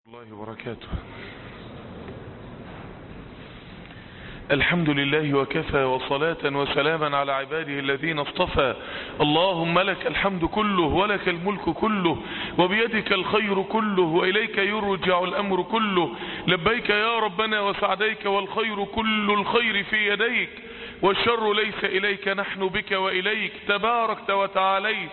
الله وبركاته الحمد لله وكفى وصلاة وسلاما على عباده الذين اصطفى اللهم لك الحمد كله ولك الملك كله وبيدك الخير كله وإليك يرجع الأمر كله لبيك يا ربنا وسعديك والخير كل الخير في يديك والشر ليس إليك نحن بك وإليك تباركت وتعاليت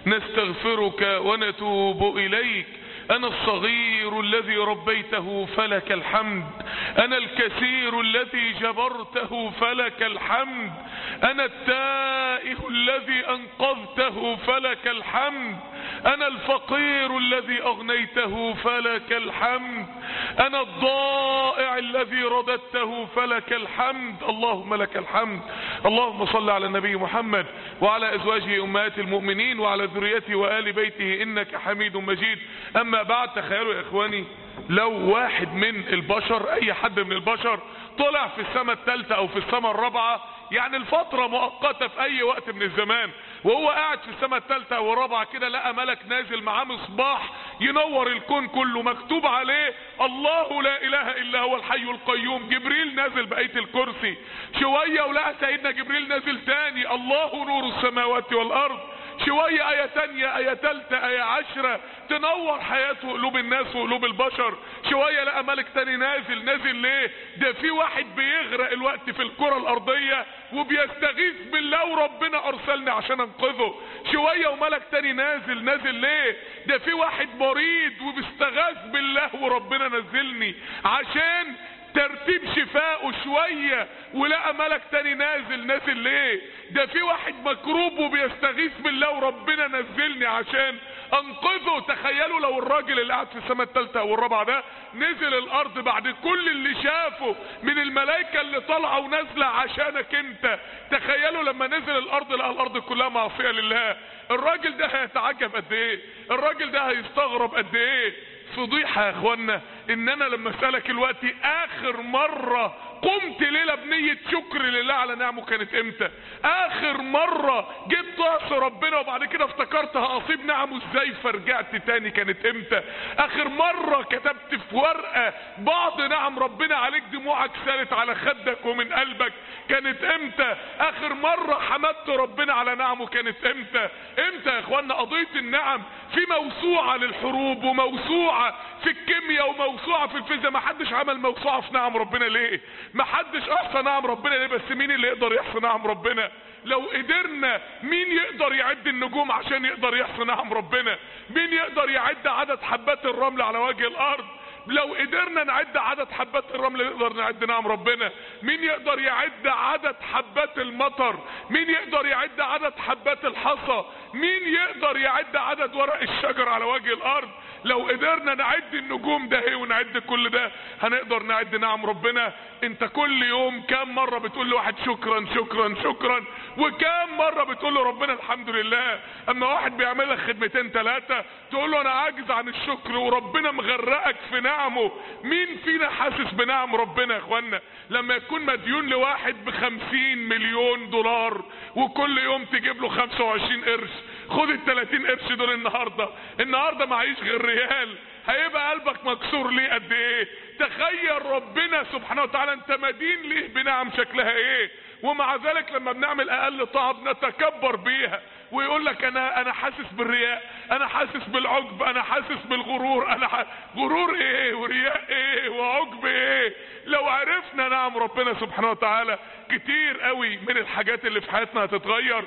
نستغفرك ونتوب إليك أنا الصغير الذي ربيته فلك الحمد أنا الكثير الذي جبرته فلك الحمد أنا التائه الذي أنقذته فلك الحمد أنا الفقير الذي أغنيته فلك الحمد أنا الضائع الذي رددته فلك الحمد اللهم لك الحمد اللهم صل على النبي محمد وعلى أزواجه أمهات المؤمنين وعلى ذريته وآل بيته إنك حميد مجيد أما بعد تخيلوا يا إخواني لو واحد من البشر أي حد من البشر طلع في السماء الثالثة أو في السماء الرابعة يعني الفترة مؤقتة في أي وقت من الزمان وهو قاعد في السماء الثالثة أو الرابعة كده لقى ملك نازل معاه مصباح ينور الكون كله مكتوب عليه الله لا إله إلا هو الحي القيوم جبريل نازل بقية الكرسي شوية ولقى سيدنا جبريل نازل تاني الله نور السماوات والأرض شوية آية تانية آية تالتة آية عشرة تنور حياة وقلوب الناس وقلوب البشر شوية لقى ملك تاني نازل نازل ليه ده في واحد بيغرق الوقت في الكرة الأرضية وبيستغيث بالله وربنا أرسلني عشان أنقذه شوية وملك تاني نازل نازل ليه ده في واحد مريض وبيستغاث بالله وربنا نزلني عشان ترتيب شفائه شوية ولقى ملك تاني نازل نازل ليه ده في واحد مكروب وبيستغيث بالله وربنا نزلني عشان انقذه تخيلوا لو الراجل اللي قاعد في السماء الثالثة او الرابعة ده نزل الارض بعد كل اللي شافه من الملائكة اللي طالعة ونازلة عشانك انت تخيلوا لما نزل الارض لقى الارض كلها معصية لله الراجل ده هيتعجب قد ايه الراجل ده هيستغرب قد ايه فضيحة يا اخوانا ان انا لما اسألك الوقت اخر مرة قمت ليلة بنية شكر لله على نعمه كانت امتى اخر مرة جيت تعصي ربنا وبعد كده افتكرت هاصيب نعمه ازاي فرجعت تاني كانت امتى اخر مرة كتبت في ورقة بعض نعم ربنا عليك دموعك سالت على خدك ومن قلبك كانت امتى اخر مرة حمدت ربنا على نعمه كانت امتى امتى يا اخوانا قضية النعم في موسوعة للحروب وموسوعة في الكيمياء وموسوعة في الفيزياء ما حدش عمل موسوعة في نعم ربنا ليه ما حدش احصى نعم ربنا ليه بس مين اللي يقدر يحصي نعم ربنا لو قدرنا مين يقدر يعد النجوم عشان يقدر يحصي نعم ربنا مين يقدر يعد عدد حبات الرمل على وجه الارض لو قدرنا نعد عدد حبات الرمل نقدر نعد نعم ربنا مين يقدر يعد عدد حبات المطر مين يقدر يعد عدد حبات الحصى مين يقدر يعد عدد ورق الشجر على وجه الارض لو قدرنا نعد النجوم ده ايه ونعد كل ده هنقدر نعد نعم ربنا انت كل يوم كام مرة بتقول لواحد شكرا شكرا شكرا وكام مرة بتقول له ربنا الحمد لله اما واحد بيعمل لك خدمتين ثلاثة تقول له انا عاجز عن الشكر وربنا مغرقك في نعمه مين فينا حاسس بنعم ربنا يا اخوانا لما يكون مديون لواحد بخمسين مليون دولار وكل يوم تجيب له خمسة وعشرين قرش خد التلاتين قرش دول النهاردة النهاردة معيش غير ريال هيبقى قلبك مكسور ليه قد ايه تخيل ربنا سبحانه وتعالى انت مدين ليه بنعم شكلها ايه ومع ذلك لما بنعمل اقل طاعه بنتكبر بيها ويقول لك انا انا حاسس بالرياء انا حاسس بالعجب انا حاسس بالغرور انا ح... غرور ايه ورياء ايه وعجب ايه لو عرفنا نعم ربنا سبحانه وتعالى كتير قوي من الحاجات اللي في حياتنا هتتغير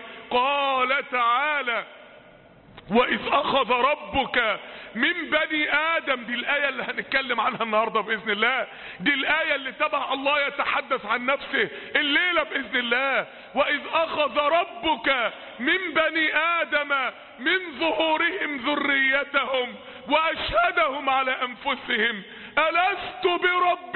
قال تعالى وإذ أخذ ربك من بني آدم دي الآية اللي هنتكلم عنها النهاردة بإذن الله دي الآية اللي تبع الله يتحدث عن نفسه الليلة بإذن الله وإذ أخذ ربك من بني آدم من ظهورهم ذريتهم وأشهدهم على أنفسهم ألست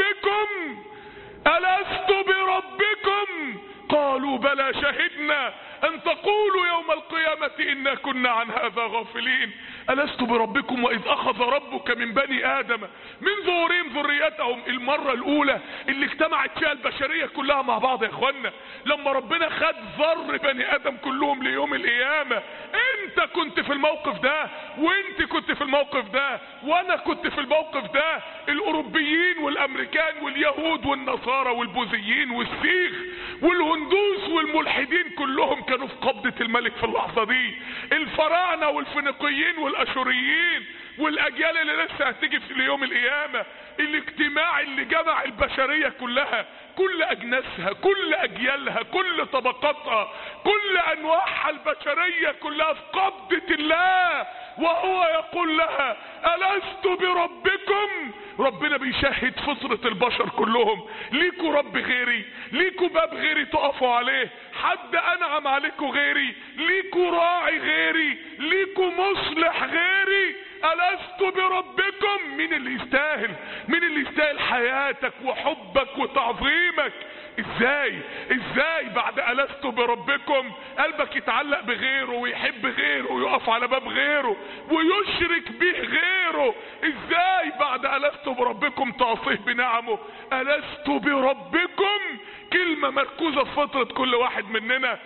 بربكم ألست بربكم قالوا بلى شهدنا ان تقولوا يوم القيامة انا كنا عن هذا غافلين الست بربكم واذ اخذ ربك من بني ادم من ظهورهم ذريتهم المرة الاولى اللي اجتمعت فيها البشرية كلها مع بعض يا اخوانا لما ربنا خد ذر بني ادم كلهم ليوم القيامة انت كنت في الموقف ده وانت كنت في الموقف ده وانا كنت في الموقف ده الاوروبيين والامريكان واليهود والنصارى والبوذيين والسيخ والهندوس والملحدين كلهم كانوا في قبضة الملك في اللحظة دي الفراعنة والفينيقيين والاشوريين والاجيال اللي لسه هتيجي في يوم القيامة الاجتماع اللي جمع البشرية كلها كل اجناسها كل اجيالها كل طبقاتها كل انواعها البشرية كلها في قبضة الله وهو يقول لها ألست بربكم ربنا بيشهد فطرة البشر كلهم ليكوا رب غيري ليكوا باب غيري تقفوا عليه حد انعم عليكوا غيري ليكوا راعي غيري ليكوا مصلح غيري ألست بربكم مين اللي يستاهل مين اللي يستاهل حياتك وحبك وتعظيمك ازاي ازاي بعد ألست بربكم قلبك يتعلق بغيره ويحب غيره ويقف على باب غيره ويشرك به غيره ازاي بعد ألست بربكم تعصيه بنعمه ألست بربكم كلمة مركوزة في فطرة كل واحد مننا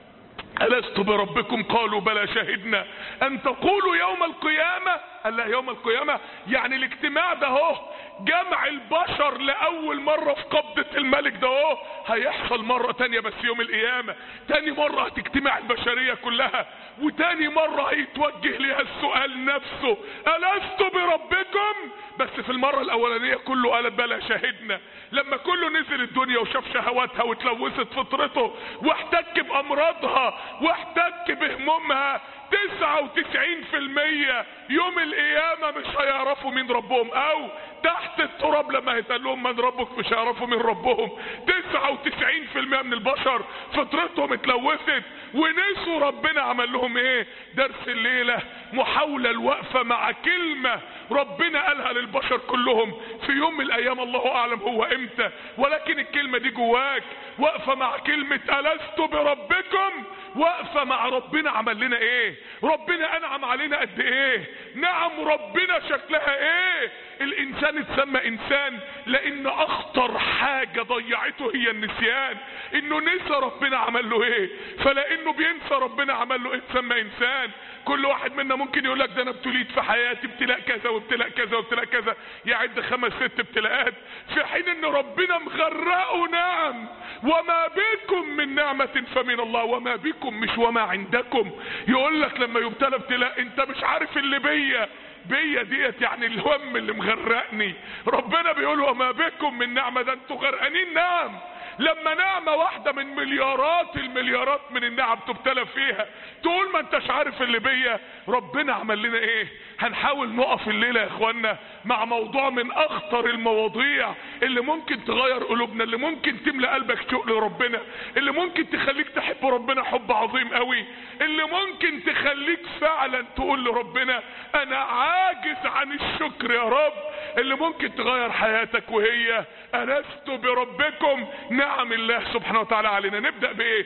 ألست بربكم قالوا بلى شهدنا أن تقولوا يوم القيامة قال لا يوم القيامة يعني الاجتماع ده هو جمع البشر لأول مرة في قبضة الملك ده هو هيحصل مرة تانية بس يوم القيامة تاني مرة هتجتمع البشرية كلها وتاني مرة هيتوجه لها السؤال نفسه ألست بربكم بس في المرة الأولانية كله قال بلى شهدنا لما كله نزل الدنيا وشاف شهواتها وتلوثت فطرته واحتك بأمراضها واحتك بهمومها تسعة وتسعين في المية يوم القيامة مش هيعرفوا مين ربهم او تحت التراب لما هيتقال لهم من ربك مش هيعرفوا مين ربهم تسعة وتسعين في المية من البشر فطرتهم اتلوثت ونسوا ربنا عمل لهم ايه درس الليلة محاولة الوقفة مع كلمة ربنا قالها للبشر كلهم في يوم من الايام الله اعلم هو امتى ولكن الكلمة دي جواك واقفة مع كلمة ألست بربكم واقفة مع ربنا عمل لنا ايه ربنا انعم علينا قد ايه نعم ربنا شكلها ايه الانسان اتسمى انسان لان اخطر حاجة ضيعته هي النسيان انه نسى ربنا عمل له ايه فلانه بينسى ربنا عمل له ايه اتسمى انسان كل واحد منا ممكن يقول لك ده انا ابتليت في حياتي ابتلاء كذا وابتلاء كذا وابتلاء كذا يعد خمس ست ابتلاءات في حين ان ربنا مغرقه نعم وما بكم من نعمة فمن الله وما بكم مش وما عندكم يقول لك لما يبتلى ابتلاء انت مش عارف اللي بيا بيا ديت يعني الهم اللي مغرقني ربنا بيقول وما بكم من نعمة ده انتوا غرقانين نعم لما نعمة واحدة من مليارات المليارات من النعم تبتلى فيها تقول ما انتش عارف اللي بيا ربنا عمل لنا ايه هنحاول نقف الليلة يا اخوانا مع موضوع من اخطر المواضيع اللي ممكن تغير قلوبنا اللي ممكن تملى قلبك شوق لربنا اللي ممكن تخليك تحب ربنا حب عظيم قوي اللي ممكن تخليك فعلا تقول لربنا انا عاجز عن الشكر يا رب اللي ممكن تغير حياتك وهي ألست بربكم نعم الله سبحانه وتعالى علينا نبدأ بإيه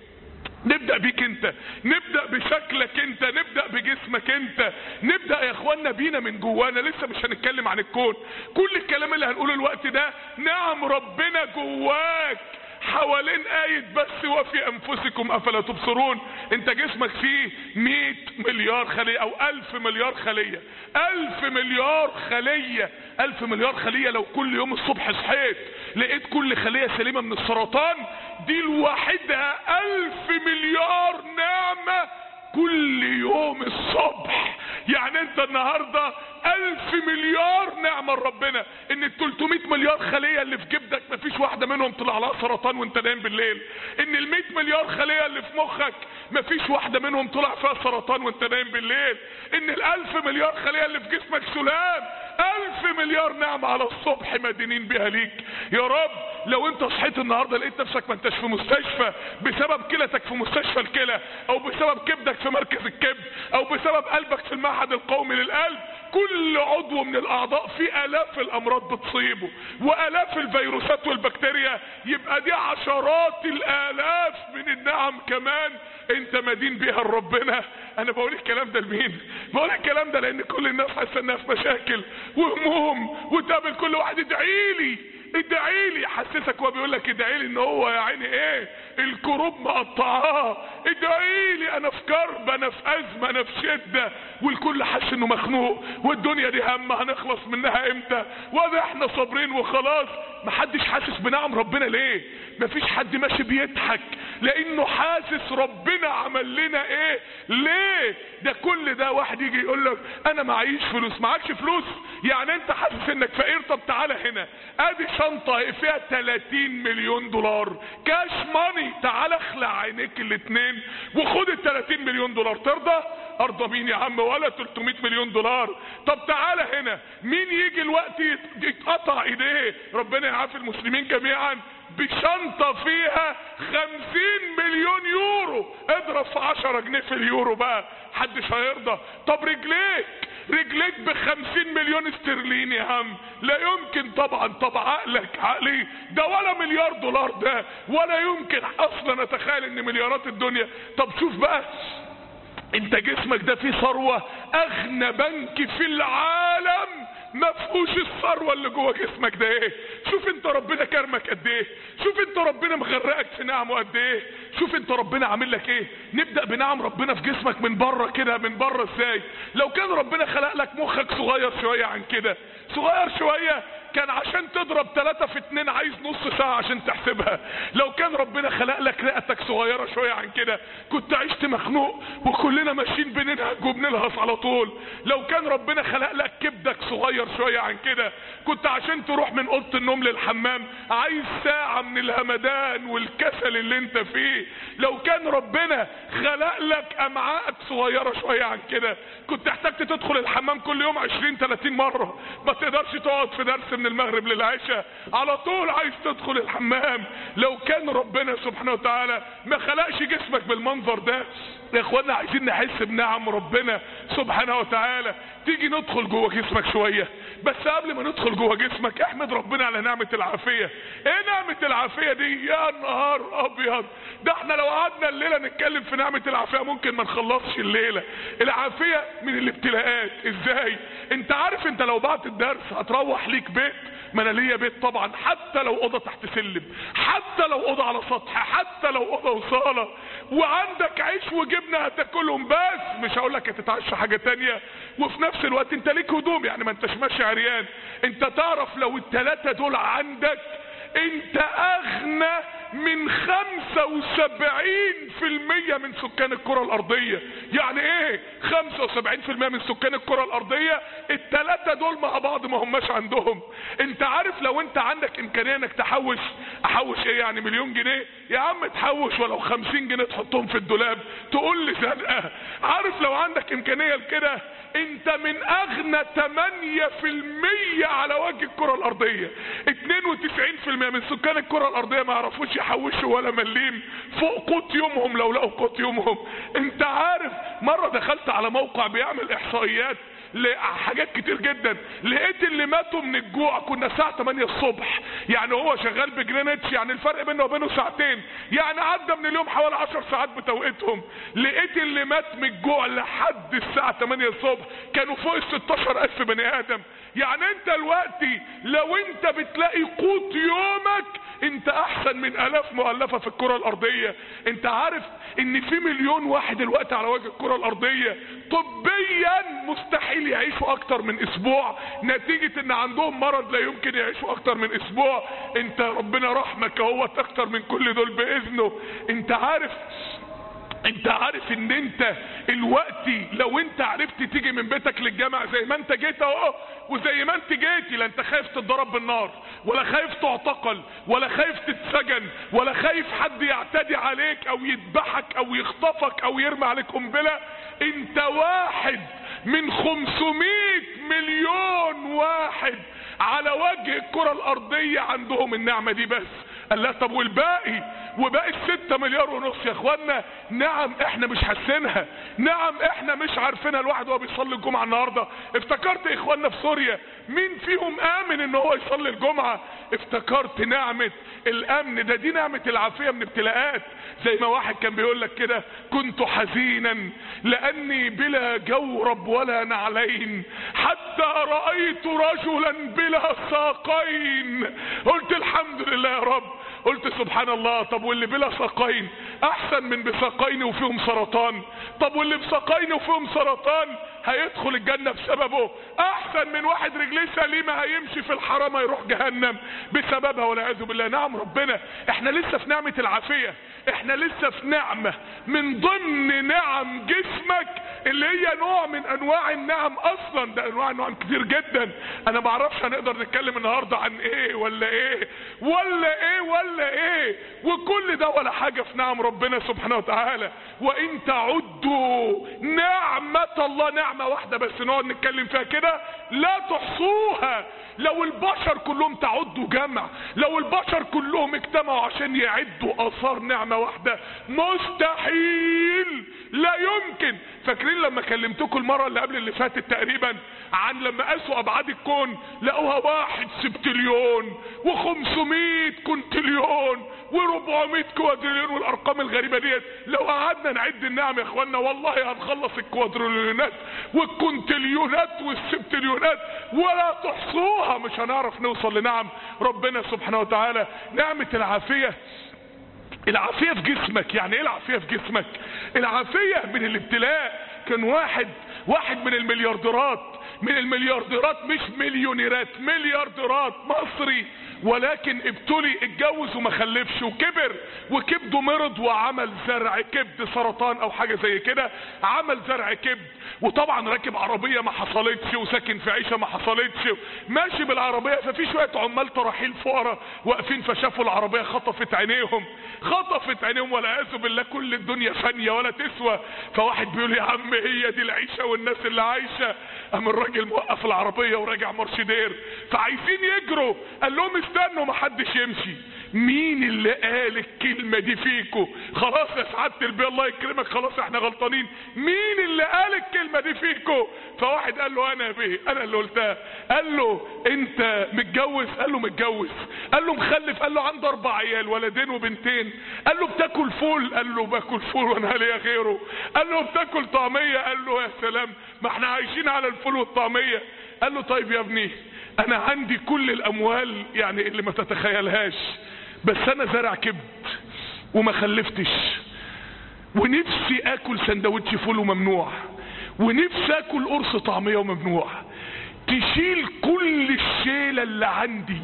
نبدأ بيك انت نبدأ بشكلك انت نبدأ بجسمك انت نبدأ يا اخوانا بينا من جوانا لسه مش هنتكلم عن الكون كل الكلام اللي هنقوله الوقت ده نعم ربنا جواك حوالين آية بس وفي أنفسكم أفلا تبصرون أنت جسمك فيه 100 مليار خلية أو 1000 مليار خلية 1000 مليار خلية 1000 مليار خلية لو كل يوم الصبح صحيت لقيت كل خلية سليمة من السرطان دي لوحدها 1000 مليار نعمة كل يوم الصبح يعني انت النهاردة الف مليار نعمة ربنا ان ال 300 مليار خلية اللي في جبدك مفيش واحدة منهم طلع لها سرطان وانت نايم بالليل ان ال 100 مليار خلية اللي في مخك مفيش واحدة منهم طلع فيها سرطان وانت نايم بالليل ان الالف مليار خلية اللي في جسمك سلام الف مليار نعمة على الصبح مدينين بها ليك يا رب لو انت صحيت النهاردة لقيت نفسك ما انتش في مستشفى بسبب كلتك في مستشفى الكلى او بسبب كبدك في مركز الكبد او بسبب قلبك في المعهد القومي للقلب كل عضو من الاعضاء في الاف الامراض بتصيبه والاف الفيروسات والبكتيريا يبقى دي عشرات الالاف من النعم كمان انت مدين بيها لربنا انا بقول الكلام ده لمين بقول الكلام ده لان كل الناس حاسه انها في مشاكل وهموم وتقابل كل واحد ادعي لي ادعي لي حسسك وهو بيقول لك ادعي لي ان هو يا عيني ايه الكروب مقطعاه ادعي لي انا في كرب انا في ازمه انا في شده والكل حاسس انه مخنوق والدنيا دي هم هنخلص منها امتى وده احنا صابرين وخلاص محدش حاسس بنعم ربنا ليه مفيش حد ماشي بيضحك لانه حاسس ربنا عمل لنا ايه ليه ده كل ده واحد يجي يقول لك انا معيش فلوس معكش فلوس يعني انت حاسس انك فقير طب تعالى هنا ادي شنطه فيها 30 مليون دولار كاش ماني تعالى اخلع عينيك الاتنين وخد ال 30 مليون دولار ترضى ارضى مين يا عم ولا 300 مليون دولار طب تعالى هنا مين يجي الوقت يتقطع ايديه ربنا يعافي المسلمين جميعا بشنطة فيها خمسين مليون يورو اضرب في عشرة جنيه في اليورو بقى حدش هيرضى طب رجليك رجليك بخمسين مليون استرليني يا عم لا يمكن طبعا طب عقلك عقلي ده ولا مليار دولار ده ولا يمكن اصلا اتخيل ان مليارات الدنيا طب شوف بقى انت جسمك ده فيه ثروة اغنى بنك في العالم ما فيهوش الثروه اللي جوه جسمك ده ايه شوف انت ربنا كرمك قد ايه شوف انت ربنا مغرقك في نعمه قد ايه شوف انت ربنا عامل لك ايه نبدا بنعم ربنا في جسمك من بره كده من بره ازاي لو كان ربنا خلق لك مخك صغير شويه عن كده صغير شويه كان عشان تضرب ثلاثة في اتنين عايز نص ساعة عشان تحسبها لو كان ربنا خلق لك رئتك صغيرة شوية عن كده كنت عشت مخنوق وكلنا ماشيين بننهج وبنلهص على طول لو كان ربنا خلق لك كبدك صغير شوية عن كده كنت عشان تروح من اوضه النوم للحمام عايز ساعة من الهمدان والكسل اللي انت فيه لو كان ربنا خلق لك امعائك صغيرة شوية عن كده كنت احتجت تدخل الحمام كل يوم 20 30 مرة ما تقدرش تقعد في درس من المغرب للعشاء على طول عايز تدخل الحمام لو كان ربنا سبحانه وتعالى ما خلقش جسمك بالمنظر ده يا اخوانا عايزين نحس بنعم ربنا سبحانه وتعالى تيجي ندخل جوه جسمك شوية بس قبل ما ندخل جوه جسمك احمد ربنا على نعمة العافية ايه نعمة العافية دي يا نهار ابيض ده احنا لو قعدنا الليلة نتكلم في نعمة العافية ممكن ما نخلصش الليلة العافية من الابتلاءات ازاي انت عارف انت لو بعت الدرس هتروح ليك بيت ما انا ليا بيت طبعا حتى لو اوضه تحت سلم حتى لو اوضه على سطح حتى لو اوضه وصاله وعندك عيش وجبنه هتاكلهم بس مش هقول لك هتتعشى حاجه تانية وفي نفس الوقت انت ليك هدوم يعني ما انتش ماشي عريان انت تعرف لو الثلاثه دول عندك انت اغنى من خمسة وسبعين في المية من سكان الكرة الارضية يعني ايه خمسة وسبعين في المية من سكان الكرة الارضية التلاتة دول مع بعض ما هماش عندهم انت عارف لو انت عندك امكانية انك تحوش احوش ايه يعني مليون جنيه يا عم تحوش ولو خمسين جنيه تحطهم في الدولاب تقول لي زنقة عارف لو عندك امكانية لكده انت من اغنى 8% على وجه الكرة الارضية 92% من سكان الكرة الارضية ما يعرفوش يحوشوا ولا مليم فوق قوت يومهم لو لقوا قوت يومهم انت عارف مرة دخلت على موقع بيعمل احصائيات لحاجات كتير جدا لقيت اللي ماتوا من الجوع كنا الساعة 8 الصبح يعني هو شغال بجرينتش يعني الفرق بينه وبينه ساعتين يعني عدى من اليوم حوالي 10 ساعات بتوقيتهم لقيت اللي مات من الجوع لحد الساعة 8 الصبح كانوا فوق ال 16 الف بني ادم يعني انت دلوقتي لو انت بتلاقي قوت يومك انت احسن من الاف مؤلفة في الكرة الارضية انت عارف ان في مليون واحد دلوقتي على وجه الكرة الارضية طبيا مستحيل يعيشوا اكتر من اسبوع نتيجة ان عندهم مرض لا يمكن يعيشوا اكتر من اسبوع انت ربنا رحمك اهوت اكتر من كل دول باذنه انت عارف انت عارف ان انت الوقت لو انت عرفت تيجي من بيتك للجامع زي ما انت جيت اهو وزي ما انت جيتي لا انت خايف تتضرب بالنار ولا خايف تعتقل ولا خايف تتسجن ولا خايف حد يعتدي عليك او يذبحك او يخطفك او يرمي عليك قنبله انت واحد من 500 مليون واحد على وجه الكرة الارضية عندهم النعمة دي بس قال لا طب والباقي وباقي الستة مليار ونص يا اخوانا نعم احنا مش حاسينها نعم احنا مش عارفينها الواحد وهو بيصلي الجمعة النهاردة افتكرت اخواننا في سوريا مين فيهم امن ان هو يصلي الجمعة افتكرت نعمة الامن ده دي نعمة العافية من ابتلاءات زي ما واحد كان بيقول لك كده كنت حزينا لاني بلا جورب ولا نعلين حتى رأيت رجلا بلا ساقين قلت الحمد لله يا رب قلت سبحان الله طب واللي بلا ساقين احسن من بساقين وفيهم سرطان طب واللي بساقين وفيهم سرطان هيدخل الجنة بسببه احسن من واحد رجليه سليمة هيمشي في الحرام هيروح جهنم بسببها والعياذ بالله نعم ربنا احنا لسه في نعمة العافية احنا لسه في نعمة من ضمن نعم جسمك اللي هي نوع من انواع النعم اصلا ده انواع نعم كتير جدا انا معرفش هنقدر نتكلم النهاردة عن ايه ولا ايه ولا ايه ولا ايه وكل ده ولا حاجة في نعم ربنا سبحانه وتعالى وان تعدوا نعمة الله نعمة واحدة بس نقعد نتكلم فيها كده لا تحصوها لو البشر كلهم تعدوا جمع لو البشر كلهم اجتمعوا عشان يعدوا اثار نعمة واحدة مستحيل لا يمكن فاكرين لما كلمتكم المرة اللي قبل اللي فاتت تقريبا عن لما قاسوا ابعاد الكون لقوها واحد سبتليون وخمسمائة كنتليون وربعمائة كوادريون والارقام الغريبة ديت لو قعدنا نعد النعم يا اخوانا والله هنخلص الكوادريونات والكنتليونات والسبتليونات ولا تحصوها مش هنعرف نوصل لنعم ربنا سبحانه وتعالى نعمة العافية العافية في جسمك يعني ايه العافية في جسمك العافية من الابتلاء كان واحد واحد من المليارديرات من المليارديرات مش مليونيرات مليارديرات مصري ولكن ابتلي اتجوز وما خلفش وكبر وكبده مرض وعمل زرع كبد سرطان او حاجة زي كده عمل زرع كبد وطبعا راكب عربية ما حصلتش وساكن في عيشة ما حصلتش ماشي بالعربية ففي شوية عمال تراحيل فقراء واقفين فشافوا العربية خطفت عينيهم خطفت عينيهم والعياذ بالله كل الدنيا فانية ولا تسوى فواحد بيقول يا عم هي دي العيشة والناس اللي عايشة قام الراجل موقف العربية وراجع مرشدير فعايزين يجروا قال لهم استنوا محدش يمشي مين اللي قال الكلمة دي فيكو خلاص يا سعادة البيه الله يكرمك خلاص احنا غلطانين مين اللي قال الكلمة دي فيكو فواحد قال له انا يا بيه انا اللي قلتها قال له انت متجوز قال له متجوز قال له مخلف قال له عنده اربع عيال ولدين وبنتين قال له بتاكل فول قال له باكل فول وانا ليا غيره قال له بتاكل طعمية قال له يا سلام ما احنا عايشين على الفول والطعمية قال له طيب يا ابني انا عندي كل الاموال يعني اللي ما تتخيلهاش بس انا زرع كبد وما خلفتش ونفسي اكل سندوتش فول وممنوع ونفسي اكل قرص طعمية وممنوع تشيل كل الشيلة اللي عندي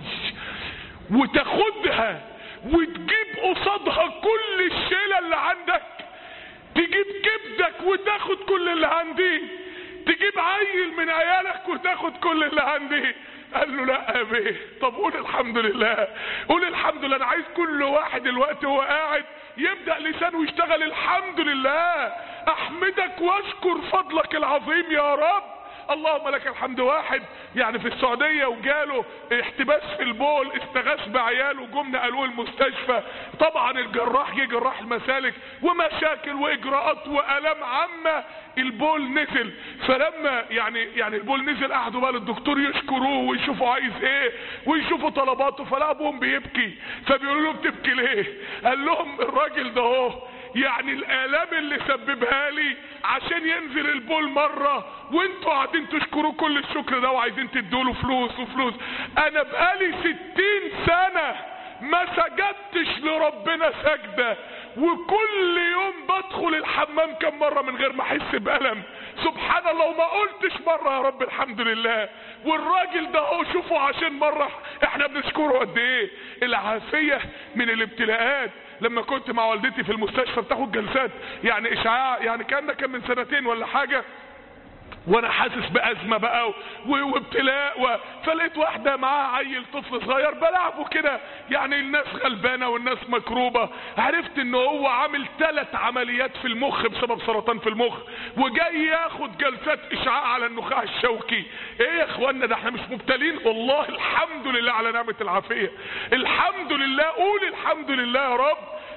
وتاخدها وتجيب قصادها كل الشيلة اللي عندك تجيب كبدك وتاخد كل اللي عندي تجيب عيل من عيالك وتاخد كل اللي عندي قال له لا يا بيه طب قول الحمد لله قول الحمد لله انا عايز كل واحد دلوقتي وهو قاعد يبدأ لسانه يشتغل الحمد لله احمدك واشكر فضلك العظيم يا رب اللهم لك الحمد واحد يعني في السعودية وجاله احتباس في البول استغاث بعياله جمنا قالوه المستشفى طبعا الجراح جه جراح المسالك ومشاكل واجراءات والام عامة البول نزل فلما يعني يعني البول نزل قعدوا بقى للدكتور يشكروه ويشوفوا عايز ايه ويشوفوا طلباته فلا ابوهم بيبكي فبيقولوا له بتبكي ليه قال لهم الراجل ده اهو يعني الالام اللي سببها لي عشان ينزل البول مرة وانتوا قاعدين تشكروا كل الشكر ده وعايزين تدوله فلوس وفلوس انا بقالي ستين سنة ما سجدتش لربنا سجدة وكل يوم بدخل الحمام كم مرة من غير ما احس بألم سبحان الله وما قلتش مرة يا رب الحمد لله والراجل ده اهو شوفوا عشان مرة احنا بنشكره قد ايه العافية من الابتلاءات لما كنت مع والدتي في المستشفى بتاخد جلسات يعني اشعاع يعني كان ده كان من سنتين ولا حاجة وانا حاسس بازمه بقى وابتلاء و... فلقيت واحده معاها عيل طفل صغير بلعبه كده يعني الناس غلبانه والناس مكروبه عرفت ان هو عامل ثلاث عمليات في المخ بسبب سرطان في المخ وجاي ياخد جلسات اشعاع على النخاع الشوكي ايه يا اخوانا ده احنا مش مبتلين والله الحمد لله على نعمه العافيه الحمد لله قول الحمد لله يا رب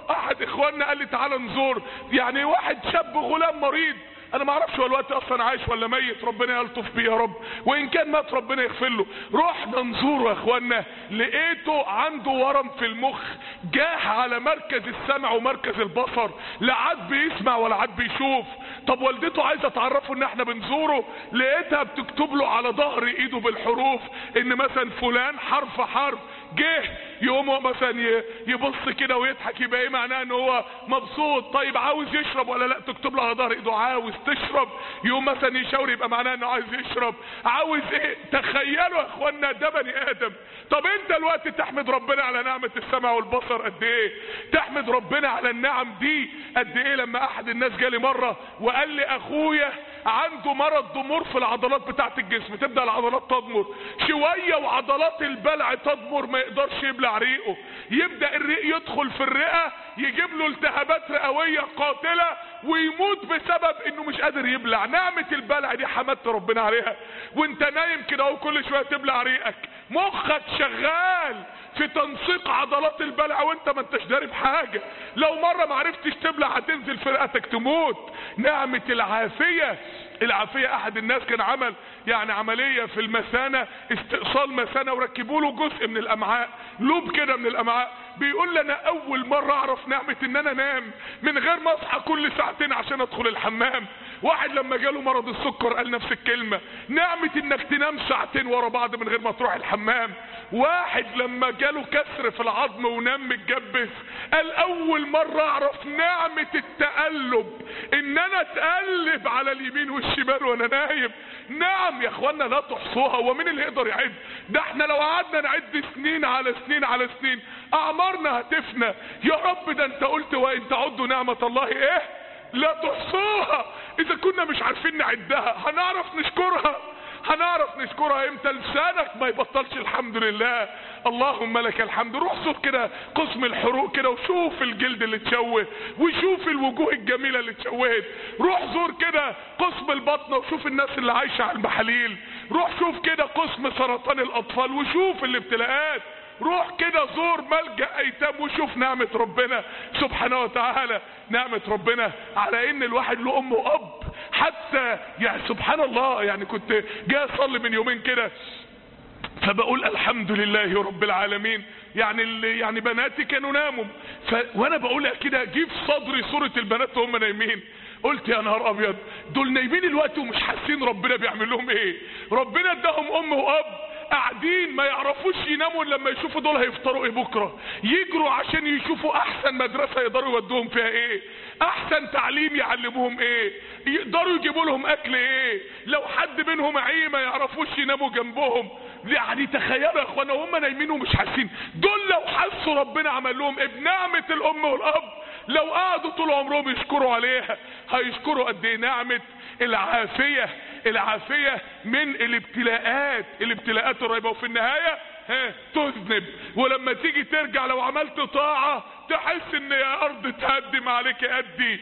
احد اخواننا قال لي تعالى نزور يعني واحد شاب غلام مريض انا ما اعرفش هو الوقت اصلا عايش ولا ميت ربنا يلطف بيه يا رب وان كان مات ربنا يغفر له رحنا نزوره يا اخوانا لقيته عنده ورم في المخ جاه على مركز السمع ومركز البصر لا عاد بيسمع ولا عاد بيشوف طب والدته عايزه تعرفه ان احنا بنزوره لقيتها بتكتب له على ظهر ايده بالحروف ان مثلا فلان حرف حرف جه يقوم هو مثلا ي- يبص كده ويضحك يبقى ايه معناه ان هو مبسوط طيب عاوز يشرب ولا لا تكتب له على ظهر ايده عاوز تشرب يقوم مثلا يشاور يبقى معناه انه عايز يشرب عاوز ايه تخيلوا يا اخوانا ده بني ادم طب انت الوقت تحمد ربنا على نعمة السمع والبصر قد ايه تحمد ربنا على النعم دي قد ايه لما احد الناس جالي مرة وقال لي اخويا عنده مرض ضمور في العضلات بتاعت الجسم تبدأ العضلات تضمر شوية وعضلات البلع تضمر ما يقدرش يبلع ريقه يبدأ الريق يدخل في الرئة يجيب له التهابات رئوية قاتلة ويموت بسبب انه مش قادر يبلع نعمة البلع دي حمدت ربنا عليها وانت نايم كده اهو كل شوية تبلع ريقك مخك شغال في تنسيق عضلات البلع وانت ما انتش داري بحاجة لو مرة ما عرفتش تبلع هتنزل في رئتك تموت نعمة العافية العافية احد الناس كان عمل يعني عملية في المثانة استئصال مثانة وركبوا له جزء من الامعاء لوب كده من الامعاء بيقول لي انا اول مرة اعرف نعمة ان انا انام من غير ما اصحى كل ساعتين عشان ادخل الحمام واحد لما جاله مرض السكر قال نفس الكلمة نعمة انك تنام ساعتين ورا بعض من غير ما تروح الحمام واحد لما جاله كسر في العظم ونام متجبس قال اول مرة اعرف نعمة التقلب ان انا اتقلب على اليمين والشمال وانا نايم نعم يا اخوانا لا تحصوها هو مين اللي يقدر يعد ده احنا لو قعدنا نعد سنين على سنين على سنين اعمارنا هتفنى يا رب ده انت قلت وان تعدوا نعمة الله ايه لا تحصوها اذا كنا مش عارفين نعدها هنعرف نشكرها هنعرف نشكرها امتى لسانك ما يبطلش الحمد لله اللهم لك الحمد روح زور كده قسم الحروق كده وشوف الجلد اللي اتشوه وشوف الوجوه الجميلة اللي اتشوهت روح زور كده قسم البطن وشوف الناس اللي عايشة على المحاليل روح شوف كده قسم سرطان الاطفال وشوف الابتلاءات روح كده زور ملجأ ايتام وشوف نعمة ربنا سبحانه وتعالى نعمة ربنا على ان الواحد له ام واب حتى يعني سبحان الله يعني كنت جاي اصلي من يومين كده فبقول الحمد لله رب العالمين يعني اللي يعني بناتي كانوا ناموا ف... وانا بقول كده جه في صدري صورة البنات وهم نايمين قلت يا نهار ابيض دول نايمين الوقت ومش حاسين ربنا بيعمل لهم ايه ربنا اداهم ام واب قاعدين ما يعرفوش يناموا إلا لما يشوفوا دول هيفطروا ايه بكره يجروا عشان يشوفوا احسن مدرسه يقدروا يودوهم فيها ايه احسن تعليم يعلموهم ايه يقدروا يجيبوا لهم اكل ايه لو حد منهم عيه ما يعرفوش يناموا جنبهم يعني تخيلوا يا اخوانا وهم نايمين ومش حاسين دول لو حسوا ربنا عمل لهم ايه بنعمه الام والاب لو قعدوا طول عمرهم يشكروا عليها هيشكروا قد ايه نعمه العافيه العافيه من الابتلاءات الابتلاءات الرهيبه وفي النهايه ها تذنب ولما تيجي ترجع لو عملت طاعه تحس ان يا ارض تهدم عليك قدي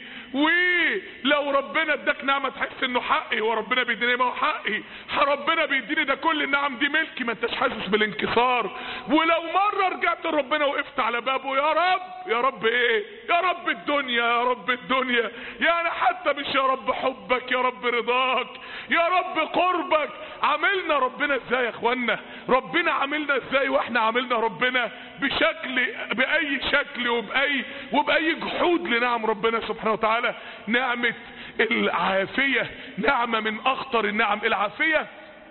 ولو ربنا اداك نعمه تحس انه حقي وربنا بيديني ما هو حقي ربنا بيديني ده كل النعم دي ملكي ما انتش حاسس بالانكسار ولو مره رجعت لربنا وقفت على بابه يا رب يا رب ايه يا رب الدنيا يا رب الدنيا يعني حتى مش يا رب حبك يا رب رضاك يا رب قربك عملنا ربنا ازاي يا اخوانا ربنا عملنا ازاي واحنا عملنا ربنا بشكل باي شكل وباي وباي جحود لنعم ربنا سبحانه وتعالى نعمه العافيه نعمه من اخطر النعم العافيه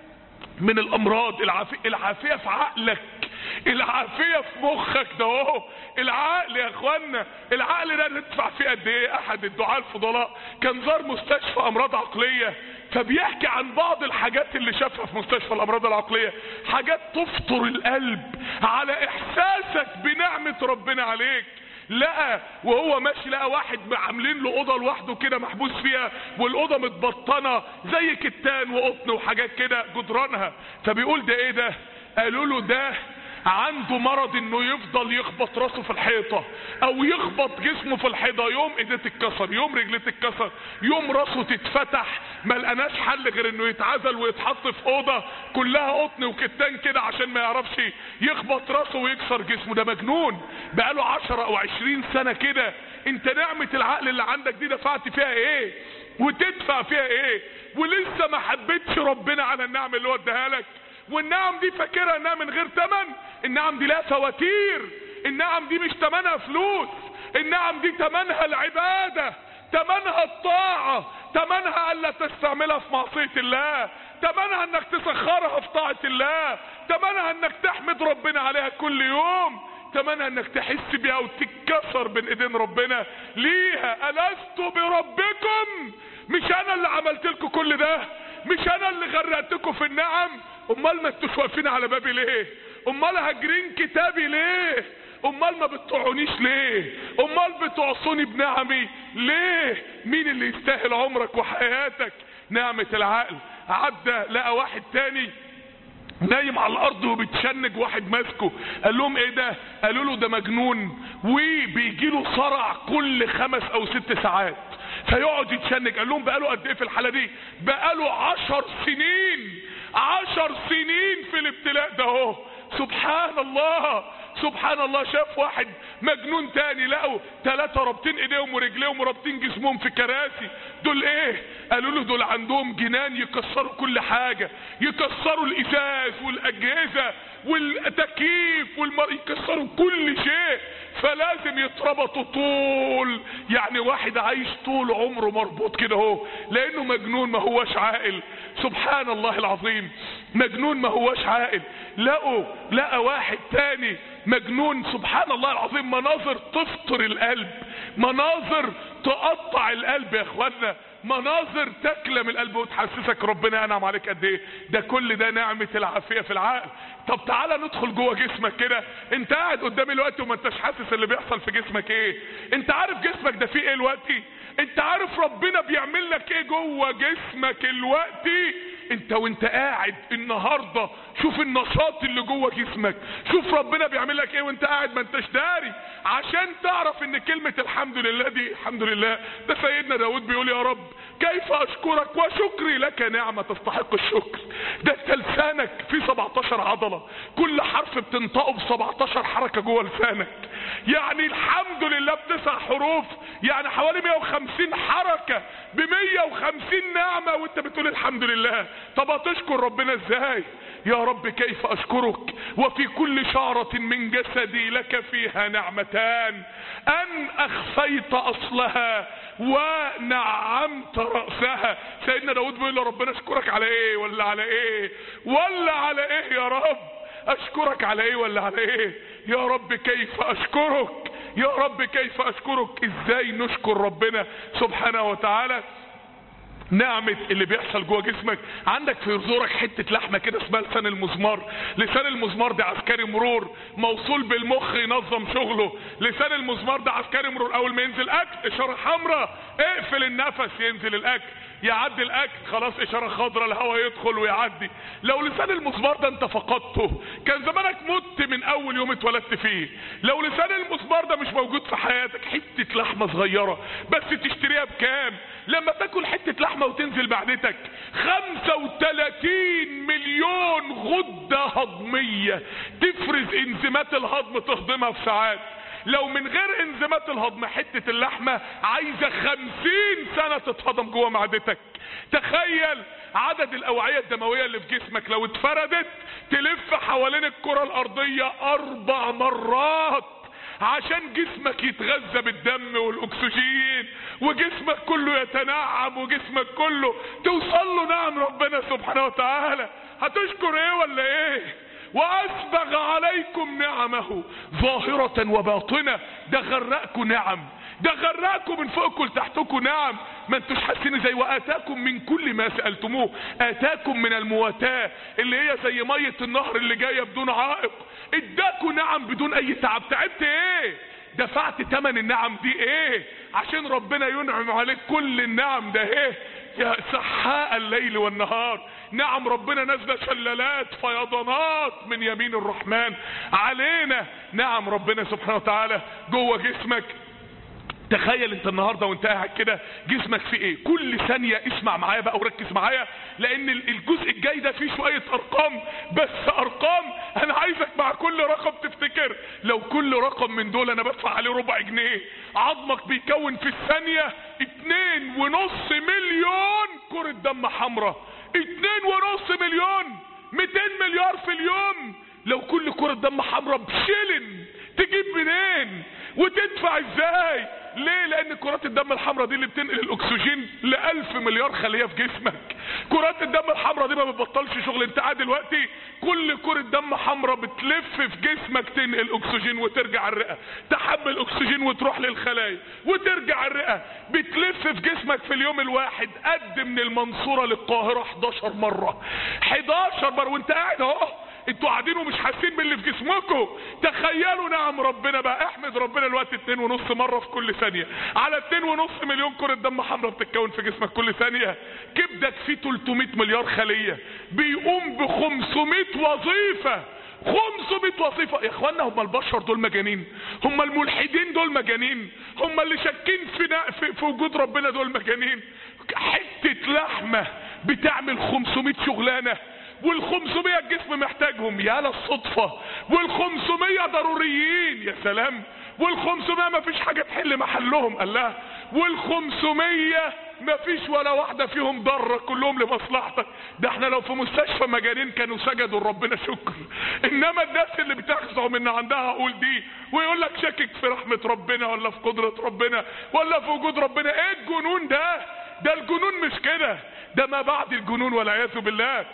من الامراض العافيه العافيه في عقلك العافيه في مخك ده اهو العقل يا اخوانا العقل ده ندفع فيه قد ايه احد الدعاة الفضلاء كان زار مستشفى امراض عقليه فبيحكي عن بعض الحاجات اللي شافها في مستشفى الامراض العقليه حاجات تفطر القلب على احساسك بنعمه ربنا عليك لقى وهو ماشي لقى واحد عاملين له اوضه لوحده كده محبوس فيها والاوضه متبطنه زي كتان وقطن وحاجات كده جدرانها فبيقول ده ايه ده قالوا له ده عنده مرض انه يفضل يخبط راسه في الحيطة او يخبط جسمه في الحيطة يوم ايديه تتكسر يوم رجليه تتكسر يوم راسه تتفتح ما لقناش حل غير انه يتعزل ويتحط في اوضة كلها قطن وكتان كده عشان ما يعرفش يخبط راسه ويكسر جسمه ده مجنون بقاله عشرة او عشرين سنة كده انت نعمة العقل اللي عندك دي دفعت فيها ايه وتدفع فيها ايه ولسه ما حبيتش ربنا على النعم اللي هو اداها لك والنعم دي فاكرها انها من غير تمن النعم دي لها فواتير النعم دي مش تمنها فلوس النعم دي تمنها العبادة تمنها الطاعة تمنها الا تستعملها في معصية الله تمنها انك تسخرها في طاعة الله تمنها انك تحمد ربنا عليها كل يوم تمنى انك تحس بيها وتتكسر بين ايدين ربنا ليها الست بربكم مش انا اللي عملت لكم كل ده مش انا اللي غرقتكم في النعم امال ما انتوش واقفين على بابي ليه امال هاجرين كتابي ليه امال ما بتطيعونيش ليه امال بتعصوني بنعمي ليه مين اللي يستاهل عمرك وحياتك نعمة العقل عدى لقى واحد تاني نايم على الارض وبتشنج واحد ماسكه قال لهم ايه ده قالوا له ده مجنون وبيجي له صرع كل خمس او ست ساعات فيقعد يتشنج قال لهم بقاله قد ايه في الحاله دي بقاله عشر سنين عشر سنين في الابتلاء ده اهو سبحان الله سبحان الله شاف واحد مجنون تاني لقوا ثلاثة رابطين ايديهم ورجليهم ورابطين جسمهم في كراسي دول ايه قالوا له دول عندهم جنان يكسروا كل حاجة يكسروا الازاز والاجهزة والتكييف والمر يكسروا كل شيء فلازم يتربطوا طول يعني واحد عايش طول عمره مربوط كده اهو لانه مجنون ما هوش عاقل سبحان الله العظيم مجنون ما هوش عاقل لقوا لقى واحد تاني مجنون سبحان الله العظيم مناظر تفطر القلب مناظر تقطع القلب يا اخوانا مناظر تكلم القلب وتحسسك ربنا انعم عليك قد ايه ده كل ده نعمة العافية في العقل طب تعالى ندخل جوه جسمك كده انت قاعد قدامي دلوقتي وما انتش حاسس اللي بيحصل في جسمك ايه انت عارف جسمك ده فيه ايه دلوقتي انت عارف ربنا بيعمل لك ايه جوه جسمك دلوقتي انت وانت قاعد النهارده شوف النشاط اللي جوه جسمك شوف ربنا بيعمل لك ايه وانت قاعد ما انتش داري عشان تعرف ان كلمة الحمد لله دي الحمد لله ده سيدنا داود بيقول يا رب كيف اشكرك وشكري لك نعمة تستحق الشكر ده انت لسانك فيه 17 عضلة كل حرف بتنطقه ب 17 حركة جوه لسانك يعني الحمد لله بتسع حروف يعني حوالي 150 حركة ب 150 نعمة وانت بتقول الحمد لله طب هتشكر ربنا ازاي يا رب كيف اشكرك وفي كل شعرة من جسدي لك فيها نعمتان ان اخفيت اصلها ونعمت رأسها سيدنا داود بيقول ربنا اشكرك على ايه ولا على ايه ولا على ايه يا رب اشكرك على ايه ولا على ايه يا رب كيف اشكرك يا رب كيف اشكرك ازاي نشكر ربنا سبحانه وتعالى نعمة اللي بيحصل جوه جسمك عندك في زورك حتة لحمة كده اسمها لسان المزمار لسان المزمار ده عسكري مرور موصول بالمخ ينظم شغله لسان المزمار ده عسكري مرور اول ما ينزل اكل اشارة حمراء اقفل النفس ينزل الاكل يعدي الاكل خلاص اشارة خضراء الهواء يدخل ويعدي لو لسان المزمار ده انت فقدته كان زمانك مت من اول يوم اتولدت فيه لو لسان المزمار ده مش موجود في حياتك حتة لحمة صغيرة بس تشتريها بكام لما تاكل حتة لحمة وتنزل معدتك 35 مليون غدة هضمية تفرز انزيمات الهضم تهضمها في ساعات لو من غير انزيمات الهضم حتة اللحمة عايزة خمسين سنة تتهضم جوه معدتك تخيل عدد الاوعية الدموية اللي في جسمك لو اتفردت تلف حوالين الكرة الارضية اربع مرات عشان جسمك يتغذى بالدم والاكسجين وجسمك كله يتنعم وجسمك كله توصل له نعم ربنا سبحانه وتعالى هتشكر ايه ولا ايه واسبغ عليكم نعمه ظاهرة وباطنة ده غرقكم نعم ده غرقكم من فوقكم لتحتكم نعم ما انتوش حاسين زي واتاكم من كل ما سألتموه اتاكم من المواتاة اللي هي زي مية النهر اللي جاية بدون عائق اداكم نعم بدون اي تعب تعبت ايه دفعت تمن النعم دي ايه عشان ربنا ينعم عليك كل النعم ده ايه يا سحاء الليل والنهار نعم ربنا نازله شلالات فيضانات من يمين الرحمن علينا نعم ربنا سبحانه وتعالى جوه جسمك تخيل انت النهاردة وانت قاعد كده جسمك فيه ايه كل ثانية اسمع معايا بقى وركز معايا لان الجزء الجاي ده فيه شوية ارقام بس ارقام انا عايزك مع كل رقم تفتكر لو كل رقم من دول انا بدفع عليه ربع جنيه عظمك بيكون في الثانية اتنين ونص مليون كرة دم حمراء اتنين ونص مليون ميتين مليار في اليوم لو كل كرة دم حمراء بشلن تجيب منين وتدفع ازاي ليه لان كرات الدم الحمراء دي اللي بتنقل الاكسجين لألف مليار خلية في جسمك كرات الدم الحمراء دي ما بتبطلش شغل انت قاعد دلوقتي كل كرة دم حمراء بتلف في جسمك تنقل اكسجين وترجع الرئة تحمل اكسجين وتروح للخلايا وترجع الرئة بتلف في جسمك في اليوم الواحد قد من المنصورة للقاهرة 11 مرة 11 مرة وانت قاعد اهو انتوا قاعدين ومش حاسين باللي في جسمكم تخيلوا نعم ربنا بقى احمد ربنا الوقت اتنين ونص مرة في كل ثانية على اتنين ونص مليون كرة دم حمراء بتتكون في جسمك كل ثانية كبدك فيه 300 مليار خلية بيقوم ب 500 وظيفة 500 وظيفة يا اخوانا هم البشر دول مجانين هم الملحدين دول مجانين هم اللي شاكين في, في, في وجود ربنا دول مجانين حتة لحمة بتعمل 500 شغلانة والخمسمية الجسم محتاجهم يا للصدفة والخمسمية ضروريين يا سلام والخمسمية مفيش حاجة تحل محلهم قال لها والخمسمية مفيش ولا واحدة فيهم ضرة كلهم لمصلحتك ده احنا لو في مستشفى مجانين كانوا سجدوا لربنا شكر انما الناس اللي بتخزعوا من عندها اقول دي ويقول لك شاكك في رحمة ربنا ولا في قدرة ربنا ولا في وجود ربنا ايه الجنون ده ده الجنون مش كده ده ما بعد الجنون والعياذ بالله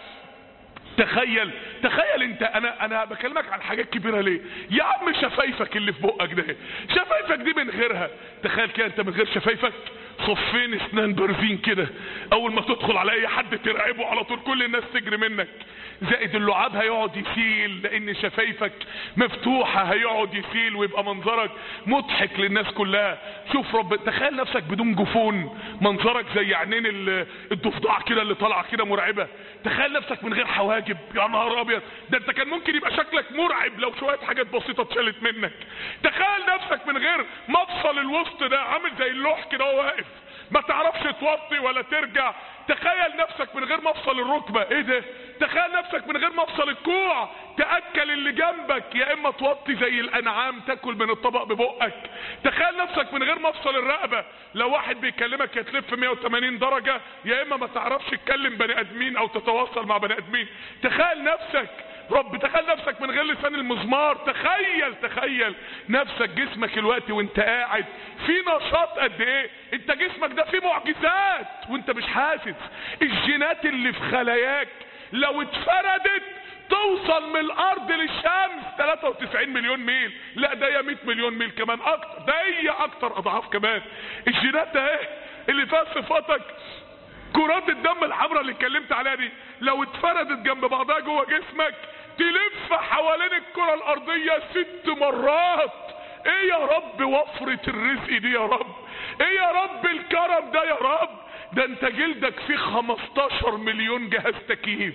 تخيل تخيل انت انا انا بكلمك عن حاجات كبيره ليه يا عم شفايفك اللي في بقك ده شفايفك دي من غيرها تخيل كده انت من غير شفايفك صفين اسنان برفين كده اول ما تدخل على اي حد ترعبه على طول كل الناس تجري منك زائد اللعاب هيقعد يسيل لان شفايفك مفتوحة هيقعد يسيل ويبقى منظرك مضحك للناس كلها شوف رب تخيل نفسك بدون جفون منظرك زي عينين الضفدع كده اللي طالعه كده مرعبة تخيل نفسك من غير حواجب يا نهار ابيض ده انت كان ممكن يبقى شكلك مرعب لو شوية حاجات بسيطة اتشالت منك تخيل نفسك من غير مفصل الوسط ده عامل زي اللوح كده وهو واقف ما تعرفش توطي ولا ترجع تخيل نفسك من غير مفصل الركبة ايه ده تخيل نفسك من غير مفصل الكوع تأكل اللي جنبك يا اما توطي زي الانعام تاكل من الطبق ببقك تخيل نفسك من غير مفصل الرقبة لو واحد بيكلمك يتلف 180 درجة يا اما ما تعرفش تكلم بني ادمين او تتواصل مع بني ادمين تخيل نفسك رب تخيل نفسك من غير لسان المزمار تخيل تخيل نفسك جسمك الوقت وانت قاعد في نشاط قد ايه انت جسمك ده فيه معجزات وانت مش حاسس الجينات اللي في خلاياك لو اتفردت توصل من الارض للشمس 93 مليون ميل لا ده يا 100 مليون ميل كمان اكتر ده هي اكتر اضعاف كمان الجينات ده ايه اللي فيها صفاتك كرات الدم الحمراء اللي اتكلمت عليها دي لو اتفردت جنب بعضها جوه جسمك تلف حوالين الكرة الارضية ست مرات ايه يا رب وفرة الرزق دي يا رب ايه يا رب الكرم ده يا رب ده انت جلدك فيه 15 مليون جهاز تكييف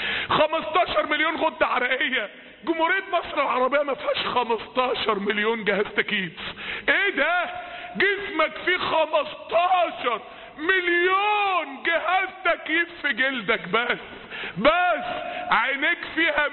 15 مليون غدة عرقية جمهورية مصر العربية ما فيهاش 15 مليون جهاز تكييف ايه ده جسمك فيه 15 مليون جهاز تكييف في جلدك بس بس عينيك فيها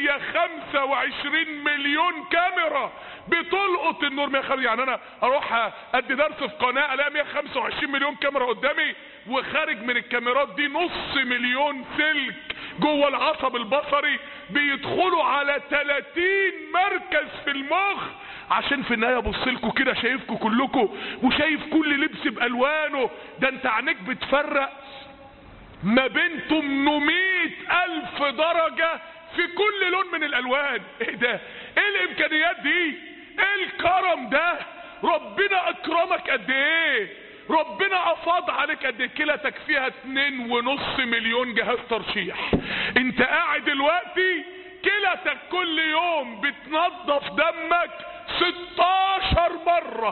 125 مليون كاميرا بتلقط النور 150 يعني انا اروح ادي درس في قناه الاقي 125 مليون كاميرا قدامي وخارج من الكاميرات دي نص مليون سلك جوه العصب البصري بيدخلوا على 30 مركز في المخ عشان في النهايه ابص لكم كده شايفكم كلكم وشايف كل لبس بالوانه ده انت عينيك بتفرق ما بين 800 الف درجة في كل لون من الالوان ايه ده ايه الامكانيات دي ايه الكرم ده ربنا اكرمك قد ايه ربنا افاض عليك قد ايه كلتك فيها اتنين ونص مليون جهاز ترشيح انت قاعد دلوقتي كلتك كل يوم بتنظف دمك 16 مرة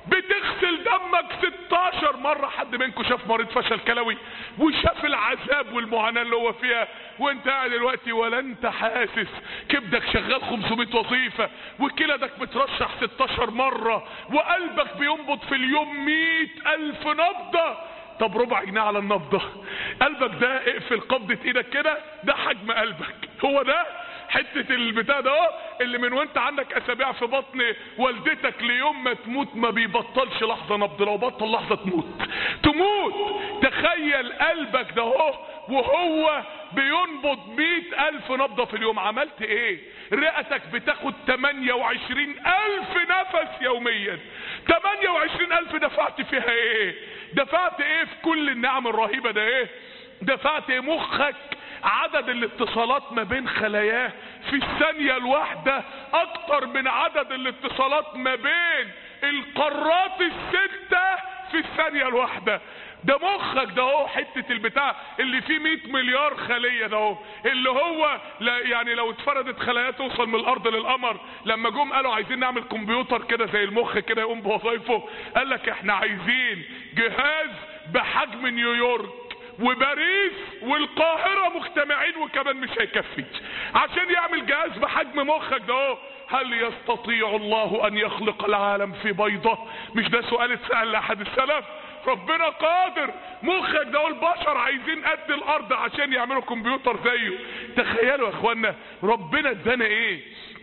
بتغسل دمك 16 مرة حد منكم شاف مريض فشل كلوي وشاف العذاب والمعاناة اللي هو فيها وانت قاعد دلوقتي ولا انت حاسس كبدك شغال 500 وظيفة وكلدك مترشح 16 مرة وقلبك بينبض في اليوم 100 ألف نبضة طب ربع جنيه على النبضة قلبك ده اقفل قبضة ايدك كده ده حجم قلبك هو ده حتة البتاع ده اهو اللي من وانت عندك اسابيع في بطن والدتك ليوم ما تموت ما بيبطلش لحظة نبض لو بطل لحظة تموت تموت تخيل قلبك ده اهو وهو بينبض مئة الف نبضة في اليوم عملت ايه رئتك بتاخد 28 الف نفس يوميا 28 الف دفعت فيها ايه دفعت ايه في كل النعم الرهيبة ده ايه دفعت ايه مخك عدد الاتصالات ما بين خلاياه في الثانية الواحدة اكتر من عدد الاتصالات ما بين القارات الستة في الثانية الواحدة ده مخك ده هو حتة البتاع اللي فيه 100 مليار خلية ده هو اللي هو لا يعني لو اتفردت خلايا توصل من الارض للقمر لما جم قالوا عايزين نعمل كمبيوتر كده زي المخ كده يقوم بوظايفه قال لك احنا عايزين جهاز بحجم نيويورك وباريس والقاهرة مجتمعين وكمان مش هيكفي عشان يعمل جهاز بحجم مخك ده اهو هل يستطيع الله ان يخلق العالم في بيضة مش ده سؤال اتسأل لاحد السلف ربنا قادر مخك ده البشر عايزين قد الارض عشان يعملوا كمبيوتر زيه تخيلوا يا اخوانا ربنا ادانا ايه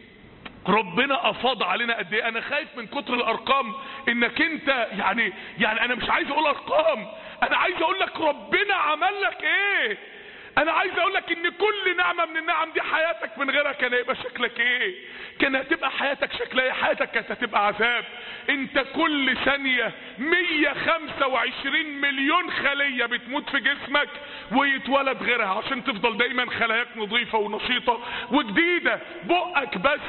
ربنا افاض علينا قد ايه انا خايف من كتر الارقام انك انت يعني يعني انا مش عايز اقول ارقام انا عايز اقول لك ربنا عمل لك ايه انا عايز اقول لك ان كل نعمة من النعم دي حياتك من غيرها كان هيبقى شكلك ايه كان هتبقى حياتك شكلها ايه حياتك كانت هتبقى عذاب انت كل ثانية 125 مليون خلية بتموت في جسمك ويتولد غيرها عشان تفضل دايما خلاياك نظيفة ونشيطة وجديدة بقك بس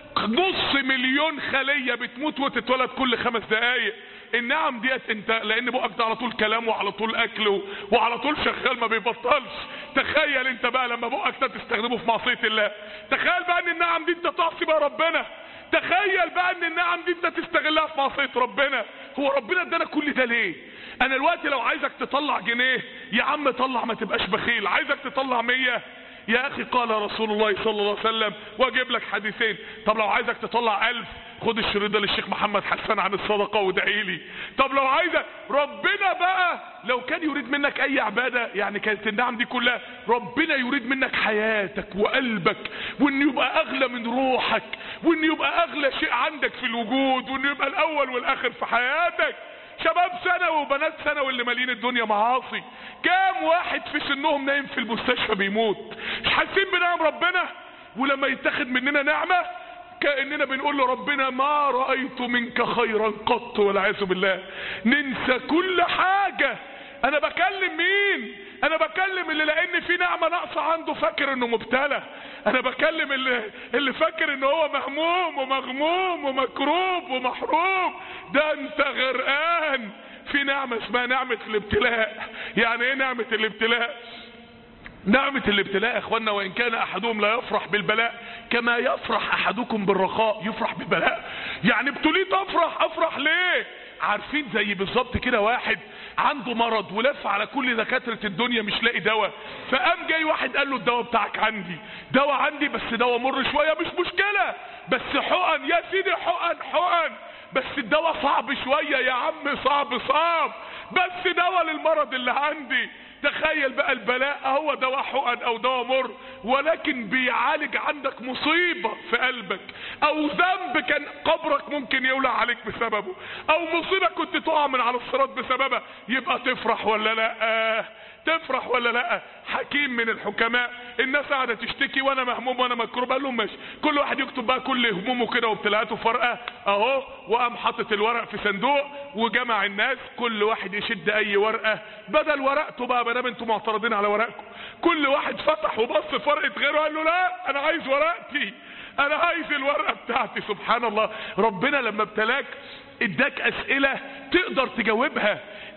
نص مليون خلية بتموت وتتولد كل خمس دقايق النعم ديت انت لان بقك ده على طول كلام وعلى طول اكل و... وعلى طول شغال ما بيبطلش تخيل انت بقى لما بقك ده تستخدمه في معصية الله تخيل بقى ان النعم دي انت تعصي بقى ربنا تخيل بقى ان النعم دي انت تستغلها في معصية ربنا هو ربنا ادانا كل ده ليه انا الوقت لو عايزك تطلع جنيه يا عم طلع ما تبقاش بخيل عايزك تطلع مية يا اخي قال رسول الله صلى الله عليه وسلم واجيب لك حديثين طب لو عايزك تطلع الف خد الشريط ده للشيخ محمد حسان عن الصدقة وادعي لي طب لو عايزك ربنا بقى لو كان يريد منك اي عبادة يعني كانت النعم دي كلها ربنا يريد منك حياتك وقلبك وان يبقى اغلى من روحك وان يبقى اغلى شيء عندك في الوجود وان يبقى الاول والاخر في حياتك شباب ثانوي وبنات ثانوي اللي مالين الدنيا معاصي كام واحد في سنهم نايم في المستشفى بيموت مش حاسين بنعم ربنا ولما يتاخد مننا نعمه كاننا بنقول لربنا ما رايت منك خيرا قط والعياذ بالله ننسى كل حاجه انا بكلم مين انا بكلم اللي لان في نعمه ناقصه عنده فاكر انه مبتلى انا بكلم اللي اللي فاكر ان هو مهموم ومغموم ومكروب ومحروم ده انت غرقان في نعمه اسمها نعمه الابتلاء يعني ايه نعمه الابتلاء نعمة الابتلاء يا اخوانا وان كان احدهم لا يفرح بالبلاء كما يفرح احدكم بالرخاء يفرح بالبلاء يعني ابتليت افرح افرح ليه عارفين زي بالظبط كده واحد عنده مرض ولف على كل دكاترة الدنيا مش لاقي دواء فقام جاي واحد قال له الدواء بتاعك عندي دواء عندي بس دواء مر شوية مش مشكلة بس حقن يا سيدي حقن حقن بس الدواء صعب شوية يا عم صعب صعب بس دواء للمرض اللي عندي تخيل بقى البلاء هو دواء حقن او دواء مر ولكن بيعالج عندك مصيبة في قلبك او ذنب كان قبرك ممكن يولع عليك بسببه او مصيبة كنت تقع من على الصراط بسببها يبقى تفرح ولا لا آه تفرح ولا لا حكيم من الحكماء الناس قاعده تشتكي وانا مهموم وانا مكروب قال لهم ماشي كل واحد يكتب بقى كل همومه كده وابتلاءاته في ورقه اهو وقام حاطط الورق في صندوق وجمع الناس كل واحد يشد اي ورقه بدل ورقته بقى ما دام انتم معترضين على ورقكم كل واحد فتح وبص في ورقه غيره قال له لا انا عايز ورقتي انا عايز الورقه بتاعتي سبحان الله ربنا لما ابتلاك اداك اسئله تقدر تجاوبها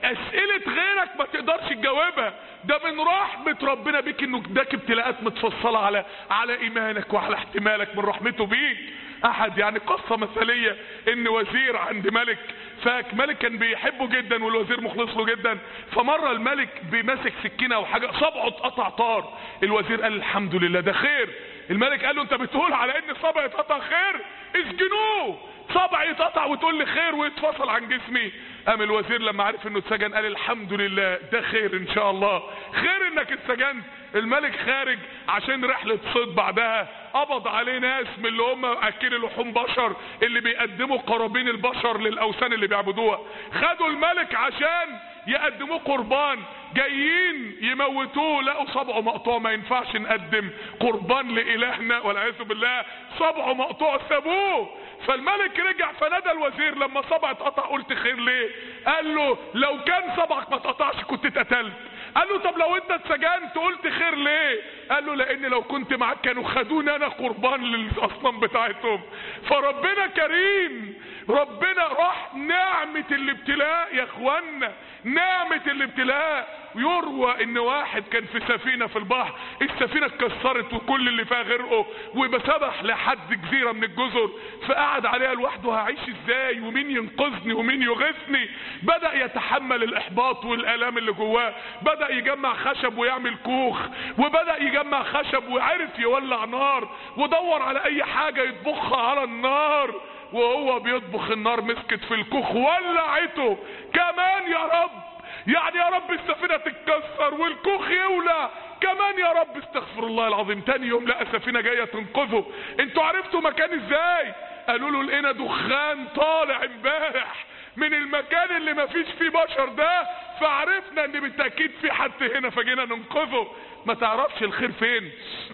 اسئلة غيرك ما تقدرش تجاوبها ده من رحمة ربنا بيك انه اداك ابتلاءات متفصلة على على ايمانك وعلى احتمالك من رحمته بيك احد يعني قصة مثالية ان وزير عند ملك فملك كان بيحبه جدا والوزير مخلص له جدا فمرة الملك بيمسك سكينة او حاجة صبعه اتقطع طار الوزير قال الحمد لله ده خير الملك قال له انت بتقول على ان صبعي اتقطع خير اسجنوه صبعي اتقطع وتقول لي خير ويتفصل عن جسمي قام الوزير لما عرف انه اتسجن قال الحمد لله ده خير ان شاء الله خير انك اتسجنت الملك خارج عشان رحلة صيد بعدها قبض عليه ناس من اللي هم اكل لحوم بشر اللي بيقدموا قرابين البشر للاوثان اللي بيعبدوها خدوا الملك عشان يقدموه قربان جايين يموتوه لقوا صبعه مقطوع ما ينفعش نقدم قربان لالهنا والعياذ بالله صبعه مقطوع سابوه فالملك رجع فنادى الوزير لما صبعه اتقطع قلت خير ليه قال له لو كان صبعك ما اتقطعش كنت اتقتلت قال له طب لو انت اتسجنت قلت خير ليه قال له لان لو كنت معاك كانوا خدوني انا قربان للاصنام بتاعتهم فربنا كريم ربنا راح نعمة الابتلاء يا اخوانا نعمة الابتلاء يروى ان واحد كان في سفينة في البحر السفينة اتكسرت وكل اللي فيها غرقه وبسبح لحد جزيرة من الجزر فقعد عليها لوحده هعيش ازاي ومين ينقذني ومين يغيثني بدأ يتحمل الاحباط والالام اللي جواه بدأ يجمع خشب ويعمل كوخ وبدأ يجمع خشب وعرف يولع نار ودور على اي حاجة يطبخها على النار وهو بيطبخ النار مسكت في الكوخ ولعته كمان يا رب يعني يا رب السفينة تتكسر والكوخ يولع كمان يا رب استغفر الله العظيم تاني يوم لقى سفينة جاية تنقذه انتوا عرفتوا مكان ازاي قالوا له لقينا دخان طالع امبارح من المكان اللي ما فيش فيه بشر ده فعرفنا ان بالتأكيد في حد هنا فجينا ننقذه ما تعرفش الخير فين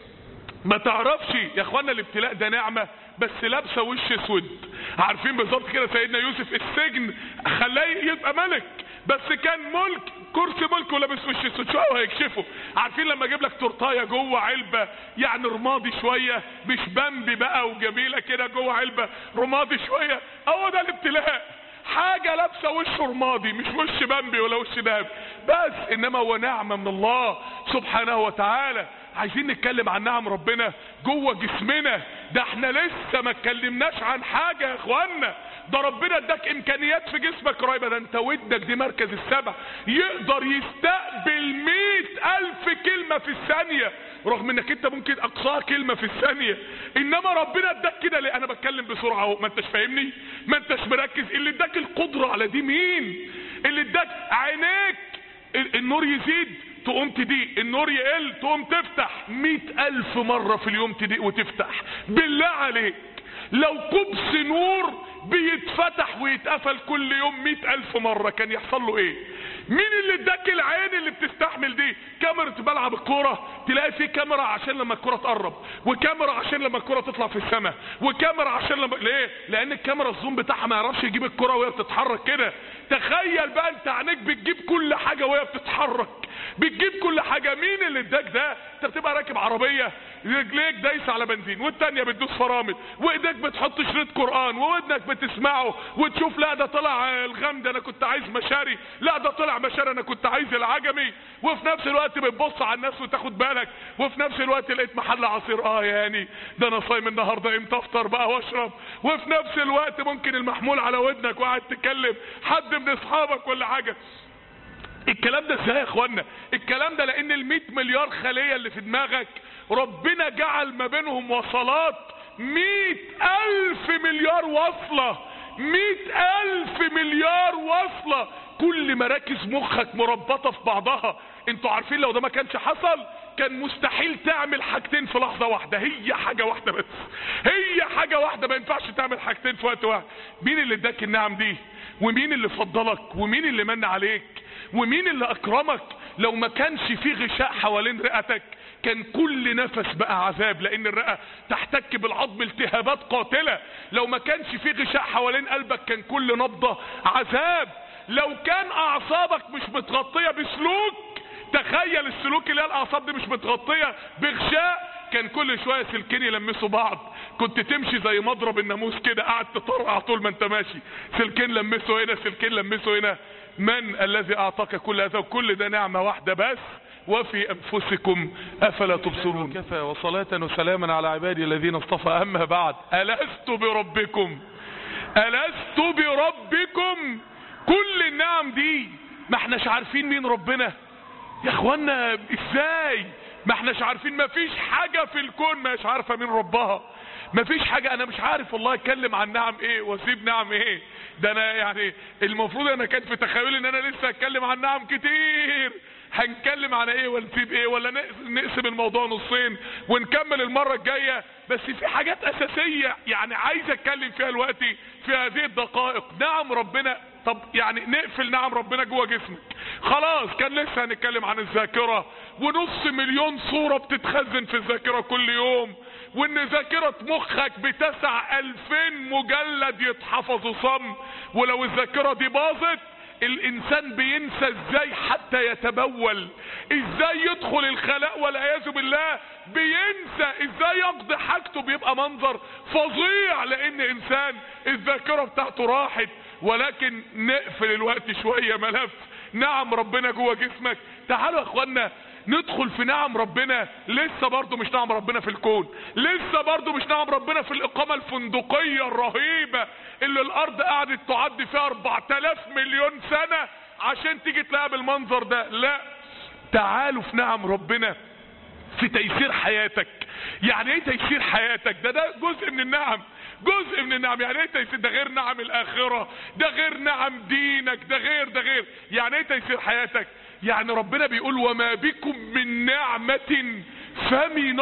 ما تعرفش يا اخوانا الابتلاء ده نعمة بس لابسه وش اسود عارفين بالظبط كده سيدنا يوسف السجن خلاه يبقى ملك بس كان ملك كرسي ملك ولابس وش اسود شويه وهيكشفه عارفين لما اجيب لك تورتايه جوه علبه يعني رمادي شويه مش بامبي بقى وجميله كده جوه علبه رمادي شويه هو ده الابتلاء حاجة لابسة وش رمادي مش وش بامبي ولا وش دهب بس انما هو نعمة من الله سبحانه وتعالى عايزين نتكلم عن نعم ربنا جوه جسمنا ده احنا لسه ما اتكلمناش عن حاجة يا اخوانا ده ربنا اداك امكانيات في جسمك قريبة ده انت ودك دي مركز السبع يقدر يستقبل مئة الف كلمة في الثانية رغم انك انت ممكن اقصاها كلمة في الثانية انما ربنا اداك كده ليه انا بتكلم بسرعة اهو ما انتش فاهمني ما انتش مركز اللي اداك القدرة على دي مين اللي اداك عينيك النور يزيد تقوم تضيق النور يقل تقوم تفتح مئة الف مرة في اليوم تضيق وتفتح بالله عليك لو قبس نور بيتفتح ويتقفل كل يوم مئة الف مرة كان يحصل له ايه مين اللي اداك العين اللي بتستحمل دي كاميرا بلعب الكوره تلاقي في كاميرا عشان لما الكوره تقرب وكاميرا عشان لما الكوره تطلع في السماء وكاميرا عشان لما ليه لان الكاميرا الزوم بتاعها ما يعرفش يجيب الكوره وهي بتتحرك كده تخيل بقى انت عينيك بتجيب كل حاجه وهي بتتحرك بتجيب كل حاجه مين اللي اداك ده انت بتبقى راكب عربيه رجليك دايسه على بنزين والتانيه بتدوس فرامل وايديك بتحط شريط قران وودنك بتسمعه وتشوف لا ده طلع الغمد انا كنت عايز مشاري لا ده طلع مشاري انا كنت عايز العجمي وفي نفس الوقت بتبص على الناس وتاخد بالك وفي نفس الوقت لقيت محل عصير اه يعني ده انا صايم النهارده امتى افطر بقى واشرب وفي نفس الوقت ممكن المحمول على ودنك وقاعد تتكلم حد من اصحابك ولا حاجه الكلام ده ازاي يا اخوانا الكلام ده لان ال مليار خليه اللي في دماغك ربنا جعل ما بينهم وصلات مئة الف مليار وصلة مئة الف مليار وصلة كل مراكز مخك مربطة في بعضها انتوا عارفين لو ده ما كانش حصل كان مستحيل تعمل حاجتين في لحظة واحدة هي حاجة واحدة بس هي حاجة واحدة ما ينفعش تعمل حاجتين في وقت واحد مين اللي اداك النعم دي ومين اللي فضلك ومين اللي من عليك ومين اللي اكرمك لو ما كانش في غشاء حوالين رئتك كان كل نفس بقى عذاب لان الرئة تحتك بالعظم التهابات قاتلة لو ما كانش في غشاء حوالين قلبك كان كل نبضة عذاب لو كان اعصابك مش متغطية بسلوك تخيل السلوك اللي هي الاعصاب دي مش متغطية بغشاء كان كل شوية سلكين يلمسوا بعض كنت تمشي زي مضرب الناموس كده قاعد تطرقع طول ما انت ماشي سلكين لمسوا هنا سلكين لمسوا هنا من الذي اعطاك كل هذا وكل ده نعمة واحدة بس وفي انفسكم افلا تبصرون كفى وصلاة وسلاما على عبادي الذين اصطفى اما بعد الست بربكم الست بربكم كل النعم دي ما احناش عارفين مين ربنا يا اخوانا ازاي ما احناش عارفين ما فيش حاجة في الكون مش عارفة مين ربها ما فيش حاجة انا مش عارف والله اتكلم عن نعم ايه واسيب نعم ايه ده انا يعني المفروض انا كان في تخيلي ان انا لسه اتكلم عن نعم كتير هنتكلم عن ايه ونسيب ايه ولا نقسم الموضوع نصين ونكمل المرة الجاية بس في حاجات اساسية يعني عايز اتكلم فيها دلوقتي في هذه الدقائق نعم ربنا طب يعني نقفل نعم ربنا جوه جسمك خلاص كان لسه هنتكلم عن الذاكرة ونص مليون صورة بتتخزن في الذاكرة كل يوم وان ذاكرة مخك بتسع الفين مجلد يتحفظوا صم ولو الذاكرة دي باظت الانسان بينسى ازاي حتى يتبول ازاي يدخل الخلاء والعياذ بالله بينسى ازاي يقضي حاجته بيبقى منظر فظيع لان انسان الذاكرة بتاعته راحت ولكن نقفل الوقت شوية ملف نعم ربنا جوه جسمك تعالوا يا اخوانا ندخل في نعم ربنا لسه برضو مش نعم ربنا في الكون لسه برضو مش نعم ربنا في الاقامة الفندقية الرهيبة اللي الارض قعدت تعدي فيها 4000 مليون سنة عشان تيجي تلاقيها بالمنظر ده لا تعالوا في نعم ربنا في تيسير حياتك يعني ايه تيسير حياتك ده ده جزء من النعم جزء من النعم يعني ايه تيسير ده غير نعم الاخرة ده غير نعم دينك ده غير ده غير يعني ايه تيسير حياتك يعني ربنا بيقول وما بكم من نعمة فمن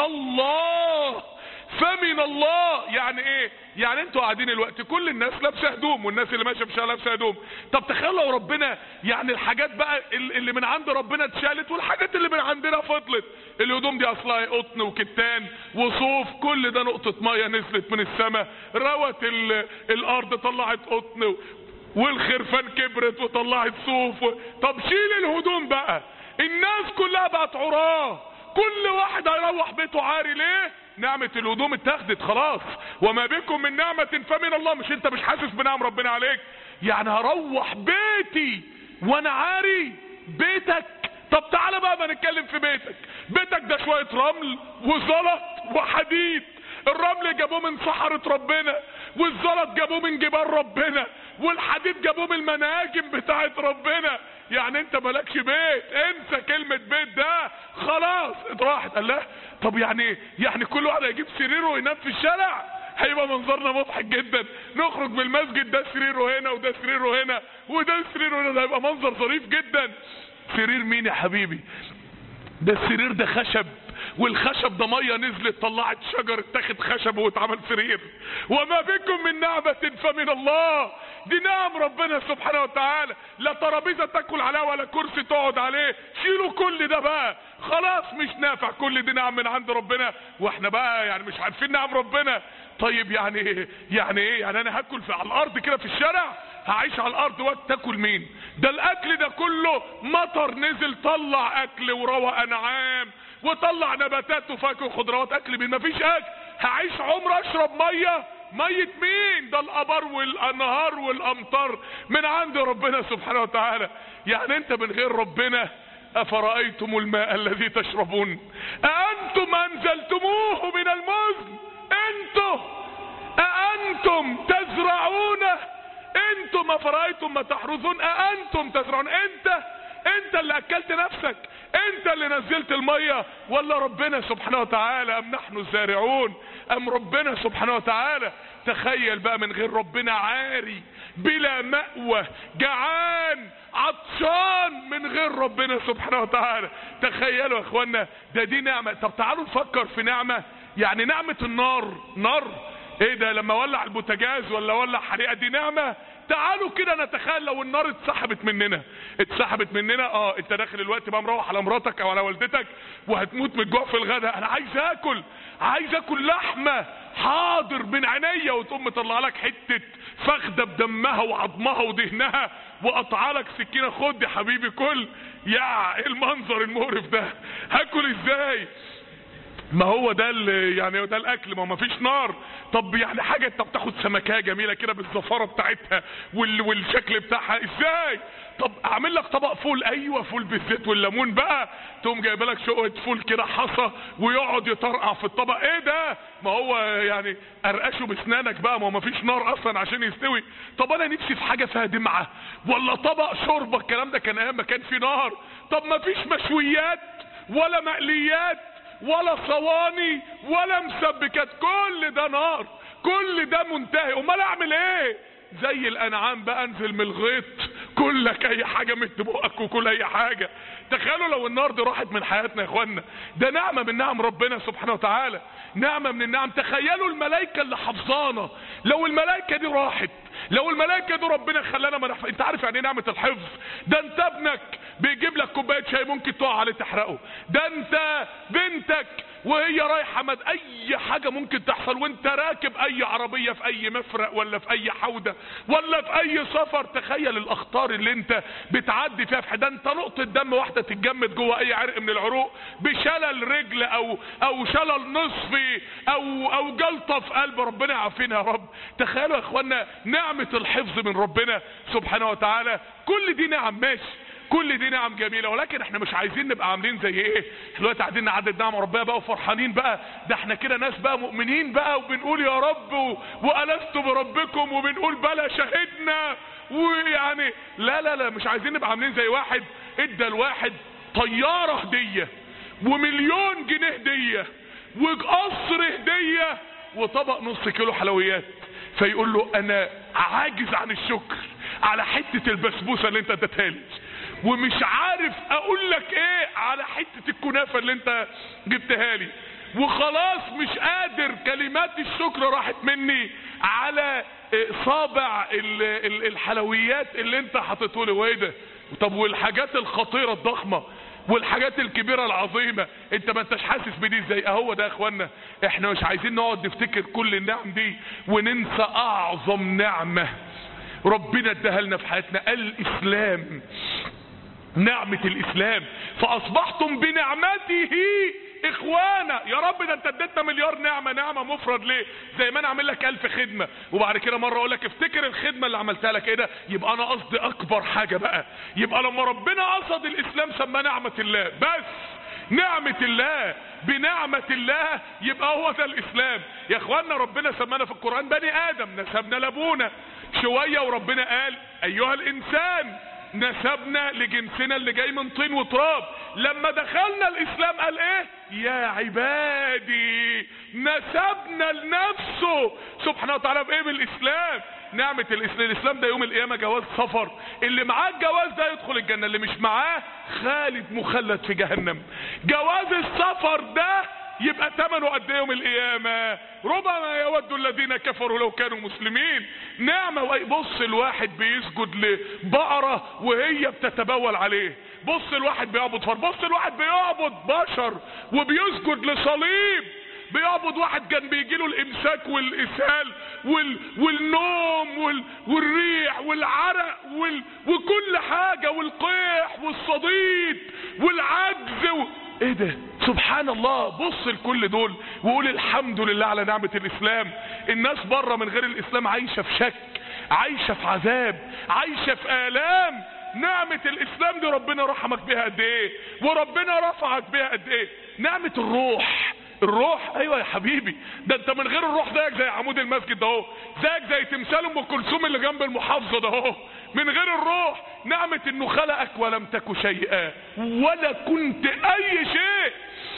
الله فمن الله يعني ايه يعني انتوا قاعدين الوقت كل الناس لابسه هدوم والناس اللي ماشيه مش لابسه هدوم طب تخيل لو ربنا يعني الحاجات بقى اللي من عند ربنا اتشالت والحاجات اللي من عندنا فضلت الهدوم دي اصلها قطن وكتان وصوف كل ده نقطه ميه نزلت من السماء روت الارض طلعت قطن والخرفان كبرت وطلعت صوف و... طب شيل الهدوم بقى الناس كلها بقت عراه كل واحد هيروح بيته عاري ليه نعمة الهدوم اتاخدت خلاص وما بكم من نعمة فمن الله مش انت مش حاسس بنعم ربنا عليك يعني هروح بيتي وانا عاري بيتك طب تعالى بقى ما نتكلم في بيتك بيتك ده شوية رمل وزلط وحديد الرمل جابوه من صحراء ربنا والزلط جابوه من جبال ربنا والحديد جابوه من المناجم بتاعت ربنا يعني انت مالكش بيت انسى كلمة بيت ده خلاص راحت قال لا طب يعني يعني كل واحد هيجيب سريره وينام في الشارع هيبقى منظرنا مضحك جدا نخرج من المسجد ده سريره هنا وده سريره هنا وده سريره هنا ده هيبقى منظر ظريف جدا سرير مين يا حبيبي ده السرير ده خشب والخشب ده ميه نزلت طلعت شجر اتاخد خشب واتعمل سرير وما بكم من نعمة فمن الله دي نعم ربنا سبحانه وتعالى لا ترابيزه تاكل عليها ولا كرسي تقعد عليه شيلوا كل ده بقى خلاص مش نافع كل دي نعم من عند ربنا واحنا بقى يعني مش عارفين نعم ربنا طيب يعني ايه يعني ايه يعني انا هاكل في على الارض كده في الشارع هعيش على الارض وقت تاكل مين ده الاكل ده كله مطر نزل طلع اكل وروى انعام وطلع نباتات وفاكهه وخضروات اكل مين مفيش اكل هعيش عمر اشرب ميه مية مين ده الابار والانهار والامطار من عند ربنا سبحانه وتعالى يعني انت من غير ربنا افرأيتم الماء الذي تشربون اانتم انزلتموه من المزن انتم اانتم تزرعونه انتم افرأيتم ما تحرثون اانتم تزرعون انت انت اللي اكلت نفسك انت اللي نزلت المية ولا ربنا سبحانه وتعالى ام نحن الزارعون ام ربنا سبحانه وتعالى تخيل بقى من غير ربنا عاري بلا مأوى جعان عطشان من غير ربنا سبحانه وتعالى تخيلوا يا اخوانا ده دي نعمة طب تعالوا نفكر في نعمة يعني نعمة النار نار ايه ده لما ولع البوتاجاز ولا ولع حريقة دي نعمة تعالوا كده نتخيل لو النار اتسحبت مننا اتسحبت مننا اه انت داخل الوقت بقى مروح على مراتك او على والدتك وهتموت من الجوع في الغداء انا عايز اكل عايز اكل لحمه حاضر من عينيا وتقوم مطلع لك حته فخده بدمها وعظمها ودهنها وقطع لك سكينه خد يا حبيبي كل يا ايه المنظر المقرف ده هاكل ازاي ما هو ده ال- يعني ده الاكل ما هو ما فيش نار طب يعني حاجه انت بتاخد سمكيه جميله كده بالزفاره بتاعتها وال والشكل بتاعها ازاي طب اعمل لك طبق فول ايوه فول بالزيت والليمون بقى تقوم جايب لك شقه فول كده حصى ويقعد يطرقع في الطبق ايه ده ما هو يعني قرقشه باسنانك بقى ما هو ما فيش نار اصلا عشان يستوي طب انا نفسي في حاجه فيها دمعه ولا طبق شوربه الكلام ده كان ايام ما كان في نار طب ما فيش مشويات ولا مقليات ولا صواني ولا مسبكات كل ده نار كل ده منتهي امال اعمل ايه زي الانعام بقى انزل من الغيط كلك اي حاجه مد بقك وكل اي حاجه تخيلوا لو النار دي راحت من حياتنا يا اخوانا ده نعمه من نعم ربنا سبحانه وتعالى نعمه من النعم تخيلوا الملائكه اللي حافظانا لو الملائكه دي راحت لو الملائكه دي ربنا خلانا ما نحف... انت عارف يعني ايه نعمه الحفظ ده انت ابنك بيجيب لك كوبايه شاي ممكن تقع عليه تحرقه ده انت بنتك وهي رايحه مد اي حاجه ممكن تحصل وانت راكب اي عربيه في اي مفرق ولا في اي حوده ولا في اي سفر تخيل الاخطار اللي انت بتعدي فيها في ده انت نقطه دم واحده تتجمد جوه اي عرق من العروق بشلل رجل او او شلل نصفي او او جلطه في قلب ربنا يعافينا يا رب تخيلوا يا اخوانا نعمه الحفظ من ربنا سبحانه وتعالى كل دي نعم ماشي كل دي نعم جميله ولكن احنا مش عايزين نبقى عاملين زي ايه احنا دلوقتي قاعدين نعدد نعم ربنا بقى وفرحانين بقى ده احنا كده ناس بقى مؤمنين بقى وبنقول يا رب و- والست بربكم وبنقول بلى شهدنا ويعني لا لا لا مش عايزين نبقى عاملين زي واحد ادى الواحد طياره هديه ومليون جنيه هديه وقصر هديه وطبق نص كيلو حلويات فيقول له انا عاجز عن الشكر على حته البسبوسه اللي انت اديتها لي ومش عارف اقول لك ايه على حته الكنافه اللي انت جبتها لي وخلاص مش قادر كلمات الشكر راحت مني على إيه، صابع ال- ال- الحلويات اللي انت حاطته لي وايه ده طب والحاجات الخطيره الضخمه والحاجات الكبيرة العظيمة انت ما انتش حاسس بدي ازاي اهو ده يا اخوانا احنا مش عايزين نقعد نفتكر كل النعم دي وننسى اعظم نعمة ربنا اداها لنا في حياتنا الاسلام نعمة الاسلام فاصبحتم بنعمته اخوانا يا رب ده انت اديتنا مليار نعمة نعمة مفرد ليه زي ما انا اعمل لك الف خدمة وبعد كده مرة اقول لك افتكر الخدمة اللي عملتها لك ايه ده يبقى انا قصدي اكبر حاجة بقى يبقى لما ربنا قصد الاسلام سماه نعمة الله بس نعمة الله بنعمة الله يبقى هو ده الاسلام يا اخوانا ربنا سمانا في القرآن بني ادم نسبنا لابونا شوية وربنا قال ايها الانسان نسبنا لجنسنا اللي جاي من طين وتراب لما دخلنا الاسلام قال ايه يا عبادي نسبنا لنفسه سبحانه وتعالى بايه بالاسلام نعمة الاسلام الاسلام ده يوم القيامة جواز سفر اللي معاه الجواز ده يدخل الجنة اللي مش معاه خالد مخلد في جهنم جواز السفر ده يبقى ثمنه قد ايه يوم القيامة ربما يود الذين كفروا لو كانوا مسلمين نعمة وأي- بص الواحد بيسجد لبقرة وهي بتتبول عليه بص الواحد بيعبد فر بص الواحد بيعبد بشر وبيسجد لصليب بيعبد واحد كان بيجيله الامساك والاسهال وال... والنوم وال... والريح والعرق وال... وكل حاجة والقيح والصديد والعجز و... ايه ده سبحان الله بص لكل دول وقول الحمد لله على نعمة الاسلام الناس بره من غير الاسلام عايشة في شك عايشة في عذاب عايشة في الام نعمة الاسلام دي ربنا رحمك بيها قد ايه وربنا رفعك بيها قد ايه نعمة الروح الروح ايوه يا حبيبي ده انت من غير الروح زيك زي عمود المسجد ده اهو زيك زي تمثال ام كلثوم اللي جنب المحافظه ده اهو من غير الروح نعمه انه خلقك ولم تك شيئا ولا كنت اي شيء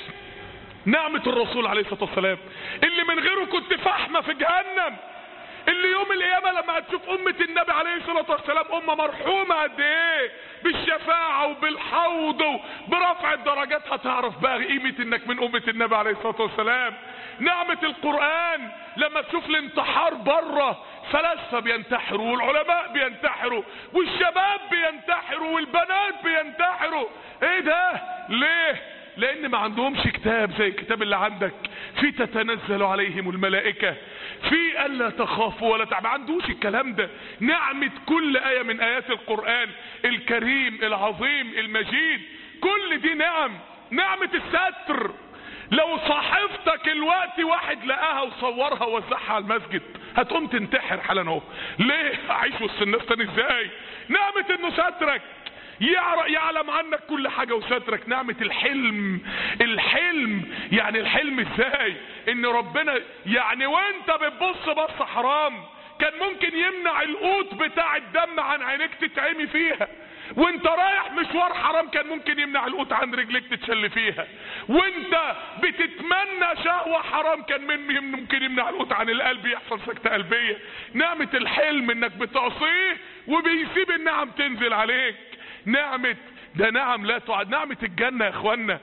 نعمه الرسول عليه الصلاه والسلام اللي من غيره كنت فحمه في جهنم اللي يوم القيامة لما هتشوف أمة النبي عليه الصلاة والسلام أمة مرحومة قد إيه بالشفاعة وبالحوض وبرفع الدرجات هتعرف بقى قيمة إنك من أمة النبي عليه الصلاة والسلام نعمة القرآن لما تشوف الانتحار بره فلاسفة بينتحروا والعلماء بينتحروا والشباب بينتحروا والبنات بينتحروا ايه ده ليه لان ما عندهمش كتاب زي الكتاب اللي عندك في تتنزل عليهم الملائكة في الا تخافوا ولا تعب ما عندوش الكلام ده نعمة كل آية من آيات القرآن الكريم العظيم المجيد كل دي نعم نعمة الستر لو صحيفتك الوقت واحد لقاها وصورها ووزعها على المسجد هتقوم تنتحر حالا اهو ليه اعيش وسط الناس تاني ازاي نعمة انه سترك يعر- يعلم عنك كل حاجة وسترك نعمة الحلم الحلم يعني الحلم ازاي ان ربنا يعني وانت بتبص بص حرام كان ممكن يمنع القوت بتاع الدم عن عينيك تتعمي فيها وانت رايح مشوار حرام كان ممكن يمنع القوت عن رجليك تتشل فيها وانت بتتمنى شهوة حرام كان من ممكن يمنع القوت عن القلب يحصل سكتة قلبية نعمة الحلم انك بتعصيه وبيسيب النعم تنزل عليك نعمة ده نعم لا تعد نعمة الجنة يا اخوانا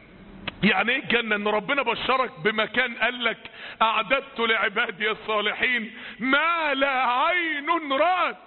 يعني ايه الجنة ان ربنا بشرك بمكان قال لك اعددت لعبادي الصالحين ما لا عين رأت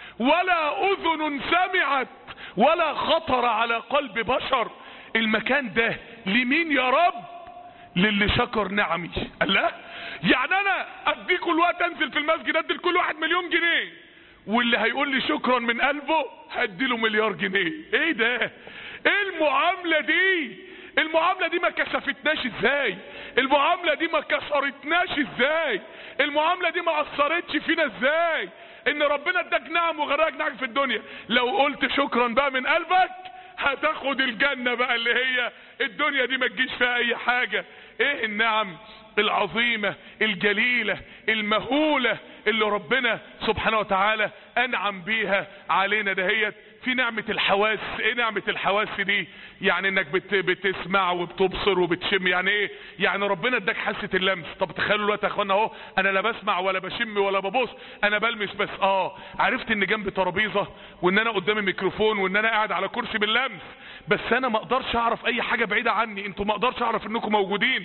ولا اذن سمعت ولا خطر على قلب بشر المكان ده لمين يا رب للي شكر نعمي قال لا يعني انا ادي كل وقت انزل في المسجد ادي لكل واحد مليون جنيه واللي هيقول لي شكرا من قلبه هديله مليار جنيه ايه ده ايه المعاملة دي المعاملة دي ما كشفتناش ازاي المعاملة دي ما كسرتناش ازاي المعاملة دي ما اثرتش فينا ازاي ان ربنا اداك نعم وغرقك نعم في الدنيا لو قلت شكرا بقى من قلبك هتاخد الجنة بقى اللي هي الدنيا دي ما تجيش فيها اي حاجة ايه النعم العظيمة الجليلة المهولة اللي ربنا سبحانه وتعالى انعم بيها علينا دهيت في نعمة الحواس ايه نعمة الحواس دي يعني انك بت بتسمع وبتبصر وبتشم يعني ايه يعني ربنا اداك حاسة اللمس طب تخيلوا دلوقتي يا اخوانا اهو انا لا بسمع ولا بشم ولا ببص انا بلمس بس اه عرفت ان جنبي ترابيزة وان انا قدامي ميكروفون وان انا قاعد على كرسي باللمس بس انا ما اقدرش اعرف اي حاجة بعيدة عني انتوا ما اقدرش اعرف انكم موجودين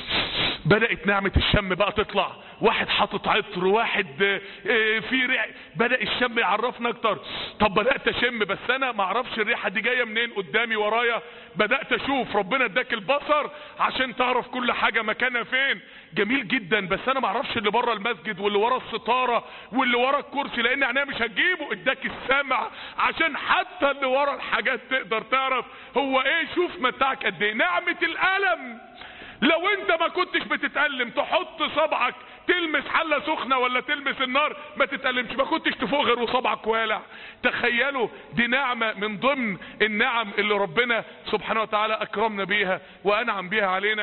بدأت نعمة الشم بقى تطلع واحد حاطط عطر واحد آه، آه، في ريح بدأ الشم يعرفنا اكتر طب بدأت اشم بس انا ما اعرفش الريحة دي جاية منين قدامي ورايا بدأت اشوف ربنا اداك البصر عشان تعرف كل حاجة مكانها فين جميل جدا بس انا ما اعرفش اللي بره المسجد واللي ورا الستارة واللي ورا الكرسي لان عينيا مش هتجيبه اداك السمع عشان حتى اللي ورا الحاجات تقدر تعرف هو ايه شوف متاعك قد ايه نعمة الالم لو انت ما كنتش بتتألم تحط صبعك تلمس حلة سخنة ولا تلمس النار ما تتألمش ما كنتش تفوق غير وصبعك والع تخيلوا دي نعمة من ضمن النعم اللي ربنا سبحانه وتعالى اكرمنا بيها وانعم بيها علينا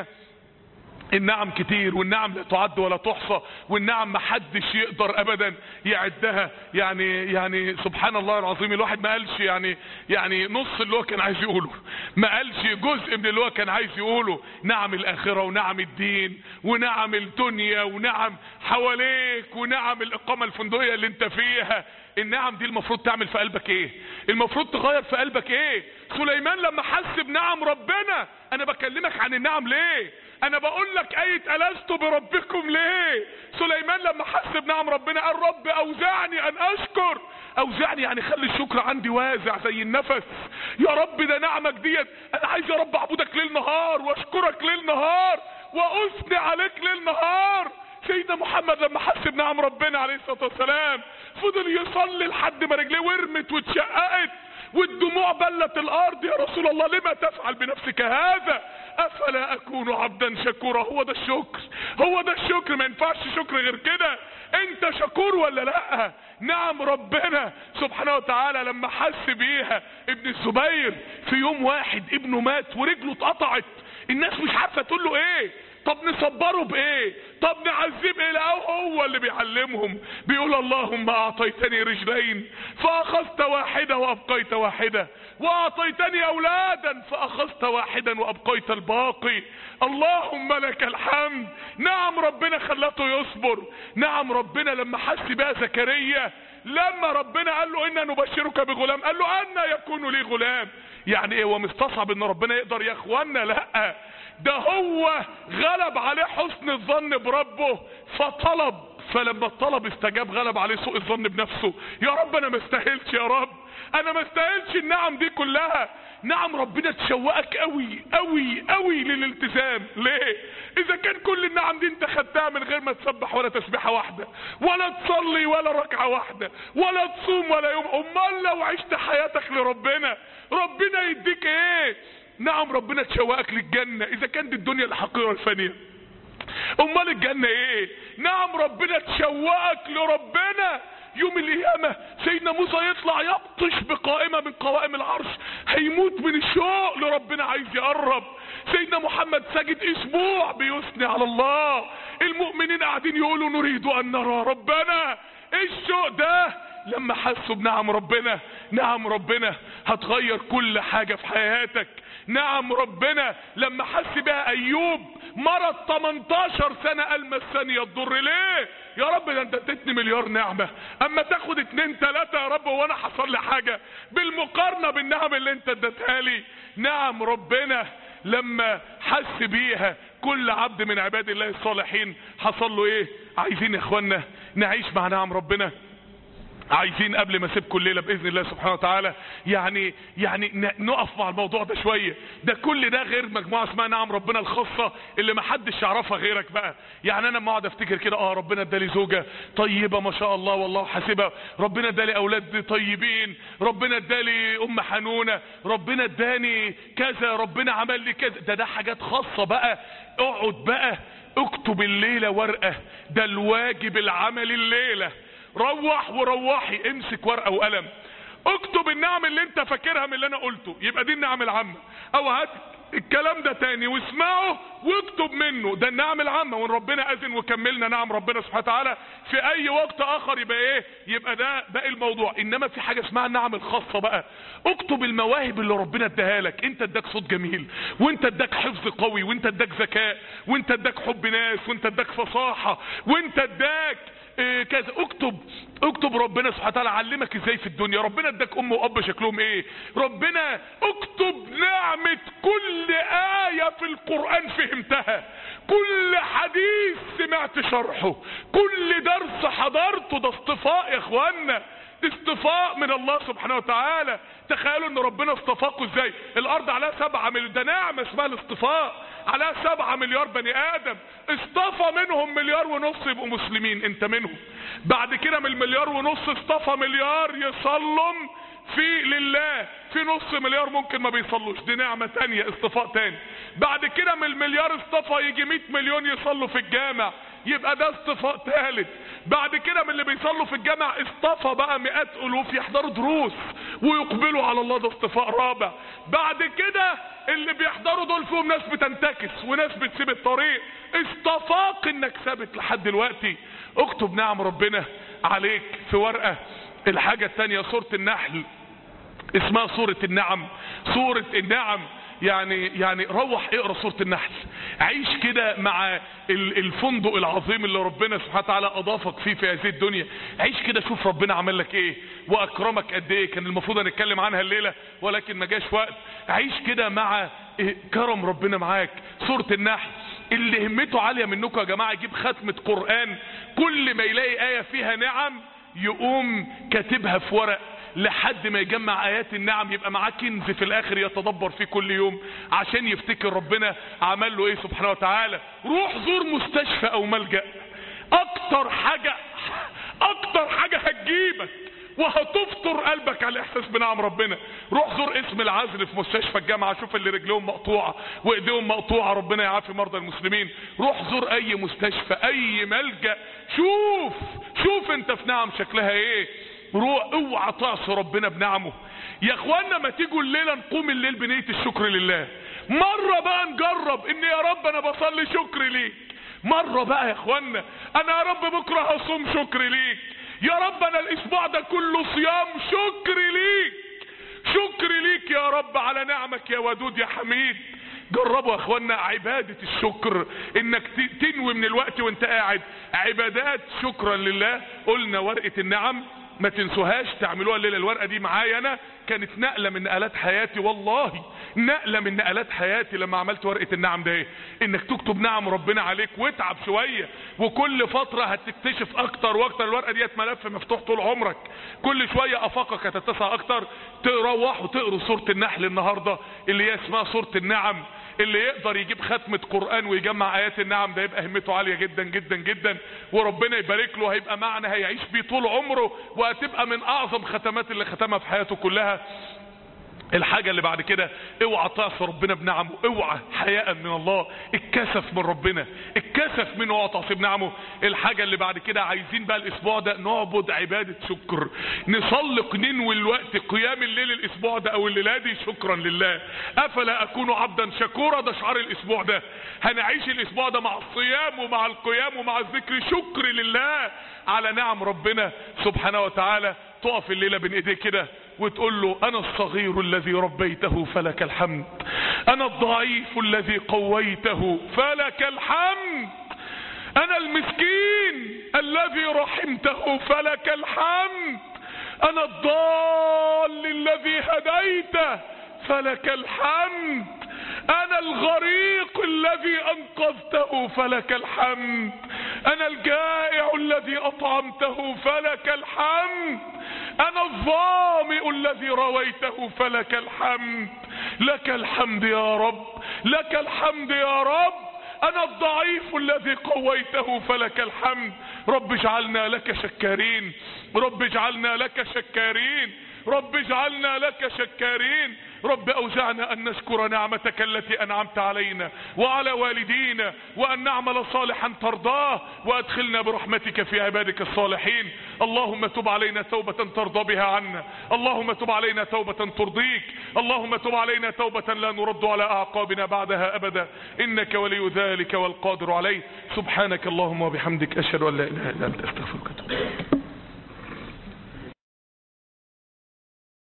النعم كتير والنعم لا تعد ولا تحصى والنعم ما حدش يقدر ابدا يعدها يعني يعني سبحان الله العظيم الواحد ما قالش يعني يعني نص اللي هو كان عايز يقوله ما قالش جزء من اللي هو كان عايز يقوله نعم الاخره ونعم الدين ونعم الدنيا ونعم حواليك ونعم الاقامه الفندقيه اللي انت فيها النعم دي المفروض تعمل في قلبك ايه المفروض تغير في قلبك ايه سليمان لما حس بنعم ربنا انا بكلمك عن النعم ليه انا بقول لك ايه الست بربكم ليه سليمان لما حس بنعم ربنا قال رب اوزعني ان اشكر اوزعني يعني خلي الشكر عندي وازع زي النفس يا رب ده نعمك ديت انا عايز يا رب اعبدك ليل نهار واشكرك ليل نهار واثني عليك ليل نهار سيدنا محمد لما حس بنعم ربنا عليه الصلاه والسلام فضل يصلي لحد ما رجليه ورمت واتشققت والدموع بلت الارض يا رسول الله لما تفعل بنفسك هذا افلا اكون عبدا شكورا هو ده الشكر هو ده الشكر ما ينفعش شكر غير كده انت شكور ولا لا نعم ربنا سبحانه وتعالى لما حس بيها ابن الزبير في يوم واحد ابنه مات ورجله اتقطعت الناس مش عارفه تقول له ايه طب نصبره بايه طب نعذب ايه لا هو اللي بيعلمهم بيقول اللهم اعطيتني رجلين فاخذت واحدة وابقيت واحدة واعطيتني اولادا فاخذت واحدا وابقيت الباقي اللهم لك الحمد نعم ربنا خلته يصبر نعم ربنا لما حس بها زكريا لما ربنا قال له انا نبشرك بغلام قال له انا يكون لي غلام يعني ايه هو مستصعب ان ربنا يقدر يا اخوانا لا ده هو غلب عليه حسن الظن بربه فطلب فلما الطلب استجاب غلب عليه سوء الظن بنفسه يا رب انا ما استاهلش يا رب انا ما استاهلش النعم دي كلها نعم ربنا تشوقك قوي قوي قوي للالتزام ليه اذا كان كل النعم دي انت خدتها من غير ما تسبح ولا تسبيحه واحده ولا تصلي ولا ركعه واحده ولا تصوم ولا يوم امال لو عشت حياتك لربنا ربنا يديك ايه نعم ربنا تشوقك للجنة اذا كانت الدنيا الحقيرة الفانية امال الجنة ايه نعم ربنا تشوقك لربنا يوم القيامة سيدنا موسى يطلع يبطش بقائمة من قوائم العرش هيموت من الشوق لربنا عايز يقرب سيدنا محمد ساجد اسبوع بيثني على الله المؤمنين قاعدين يقولوا نريد ان نرى ربنا ايه الشوق ده لما حسوا بنعم ربنا نعم ربنا هتغير كل حاجة في حياتك نعم ربنا لما حس بها ايوب مرض 18 سنة قال مسني الضر ليه يا رب ده انت اديتني مليار نعمة اما تاخد اتنين تلاتة يا رب وانا حصل لي حاجة بالمقارنة بالنعم اللي انت اديتها لي نعم ربنا لما حس بيها كل عبد من عباد الله الصالحين حصل له ايه عايزين يا اخوانا نعيش مع نعم ربنا عايزين قبل ما اسيبكم الليله باذن الله سبحانه وتعالى يعني يعني نقف مع الموضوع ده شويه ده كل ده غير مجموعه اسمها نعم ربنا الخاصه اللي ما حدش يعرفها غيرك بقى يعني انا لما اقعد افتكر كده اه ربنا ادالي زوجه طيبه ما شاء الله والله حاسبها ربنا ادالي اولاد طيبين ربنا ادالي ام حنونه ربنا اداني كذا ربنا عمل لي كذا ده ده حاجات خاصه بقى اقعد بقى اكتب الليله ورقه ده الواجب العملي الليله روح وروحي امسك ورقه وقلم اكتب النعم اللي انت فاكرها من اللي انا قلته يبقى دي النعم العامه او هات الكلام ده تاني واسمعه واكتب منه ده النعم العامة وان ربنا اذن وكملنا نعم ربنا سبحانه وتعالى في اي وقت اخر يبقى ايه يبقى ده ده الموضوع انما في حاجة اسمها النعم الخاصة بقى اكتب المواهب اللي ربنا اداها لك انت اداك صوت جميل وانت اداك حفظ قوي وانت اداك ذكاء وانت اداك حب ناس وانت اداك فصاحة وانت اداك إيه كذا اكتب اكتب ربنا سبحانه وتعالى علمك ازاي في الدنيا ربنا اداك ام واب شكلهم ايه ربنا اكتب نعمة كل آية في القرآن فهمتها كل حديث سمعت شرحه كل درس حضرته ده اصطفاء يا اخوانا اصطفاء من الله سبحانه وتعالى تخيلوا ان ربنا اصطفاكم ازاي الارض عليها سبعة مليار ده نعمة اسمها الاصطفاء عليها سبعة مليار بني ادم اصطفى منهم مليار ونص يبقوا مسلمين انت منهم بعد كده من المليار ونص اصطفى مليار يصلم في لله في نص مليار ممكن ما بيصلوش دي نعمة تانية اصطفاء تاني بعد كده من المليار اصطفى يجي 100 مليون يصلوا في الجامع يبقى ده اصطفاء ثالث بعد كده من اللي بيصلوا في الجامع اصطفى بقى مئات الوف يحضروا دروس ويقبلوا على الله ده اصطفاء رابع بعد كده اللي بيحضروا دول فيهم ناس بتنتكس وناس بتسيب الطريق اصطفاق انك ثابت لحد دلوقتي اكتب نعم ربنا عليك في ورقة الحاجة التانية سورة النحل اسمها سورة النعم سورة النعم يعني يعني روح اقرا سوره النحل عيش كده مع الفندق العظيم اللي ربنا سبحانه وتعالى اضافك فيه في هذه الدنيا عيش كده شوف ربنا عمل لك ايه واكرمك قد ايه كان المفروض نتكلم عنها الليله ولكن ما جاش وقت عيش كده مع كرم ربنا معاك سوره النحل اللي همته عاليه منكم يا جماعه يجيب ختمه قران كل ما يلاقي ايه فيها نعم يقوم كاتبها في ورق لحد ما يجمع ايات النعم يبقى معاه كنز في الاخر يتدبر فيه كل يوم عشان يفتكر ربنا عمل له ايه سبحانه وتعالى روح زور مستشفى او ملجأ اكتر حاجة اكتر حاجة هتجيبك وهتفطر قلبك على الاحساس بنعم ربنا روح زور اسم العزل في مستشفى الجامعة شوف اللي رجليهم مقطوعة وايديهم مقطوعة ربنا يعافي مرضى المسلمين روح زور اي مستشفى اي ملجأ شوف شوف انت في نعم شكلها ايه روح اوعى تعصي ربنا بنعمه يا اخوانا ما تيجوا الليله نقوم الليل بنيه الشكر لله مره بقى نجرب ان يا رب انا بصلي شكر ليك مره بقى يا اخوانا انا يا رب بكره هصوم شكر ليك يا رب انا الاسبوع ده كله صيام شكر ليك شكر ليك يا رب على نعمك يا ودود يا حميد جربوا يا اخوانا عبادة الشكر انك تنوي من الوقت وانت قاعد عبادات شكرا لله قلنا ورقة النعم ما تنسوهاش تعملوها الليله الورقه دي معايا انا كانت نقله من نقلات حياتي والله نقله من نقلات حياتي لما عملت ورقه النعم ده ايه انك تكتب نعم ربنا عليك واتعب شويه وكل فتره هتكتشف اكتر واكتر الورقه ديت ملف مفتوح طول عمرك كل شويه افاقك هتتسع اكتر تروحوا تقروا سوره النحل النهارده اللي هي اسمها سوره النعم اللي يقدر يجيب ختمة قرآن ويجمع آيات النعم ده يبقى همته عالية جدا جدا جدا وربنا يبارك له هيبقى معنى هيعيش بيه طول عمره وهتبقى من أعظم ختمات اللي ختمها في حياته كلها الحاجة اللي بعد كده اوعى تعصي ربنا بنعمه اوعى حياء من الله الكسف من ربنا الكسف من اوعى تعصي بنعمه الحاجة اللي بعد كده عايزين بقى الاسبوع ده نعبد عبادة شكر نصلق ننوي الوقت قيام الليل الاسبوع ده او الليلة دي شكرا لله افلا اكون عبدا شكورا ده شعار الاسبوع ده هنعيش الاسبوع ده مع الصيام ومع القيام ومع الذكر شكر لله على نعم ربنا سبحانه وتعالى تقف الليلة بين ايديه كده وتقول له انا الصغير الذي ربيته فلك الحمد انا الضعيف الذي قويته فلك الحمد انا المسكين الذي رحمته فلك الحمد انا الضال الذي هديته فلك الحمد انا الغريق الذي انقذته فلك الحمد انا الجائع الذي اطعمته فلك الحمد انا الظامئ الذي رويته فلك الحمد لك الحمد يا رب لك الحمد يا رب انا الضعيف الذي قويته فلك الحمد رب اجعلنا لك شكارين رب اجعلنا لك شكارين رب اجعلنا لك شكارين رب اوزعنا ان نشكر نعمتك التي انعمت علينا وعلى والدينا وان نعمل صالحا ترضاه وادخلنا برحمتك في عبادك الصالحين اللهم تب علينا توبة ترضى بها عنا اللهم تب علينا توبة ترضيك اللهم تب علينا توبة لا نرد على اعقابنا بعدها ابدا انك ولي ذلك والقادر عليه سبحانك اللهم وبحمدك اشهد ان لا اله الا انت استغفرك واتوب إليك.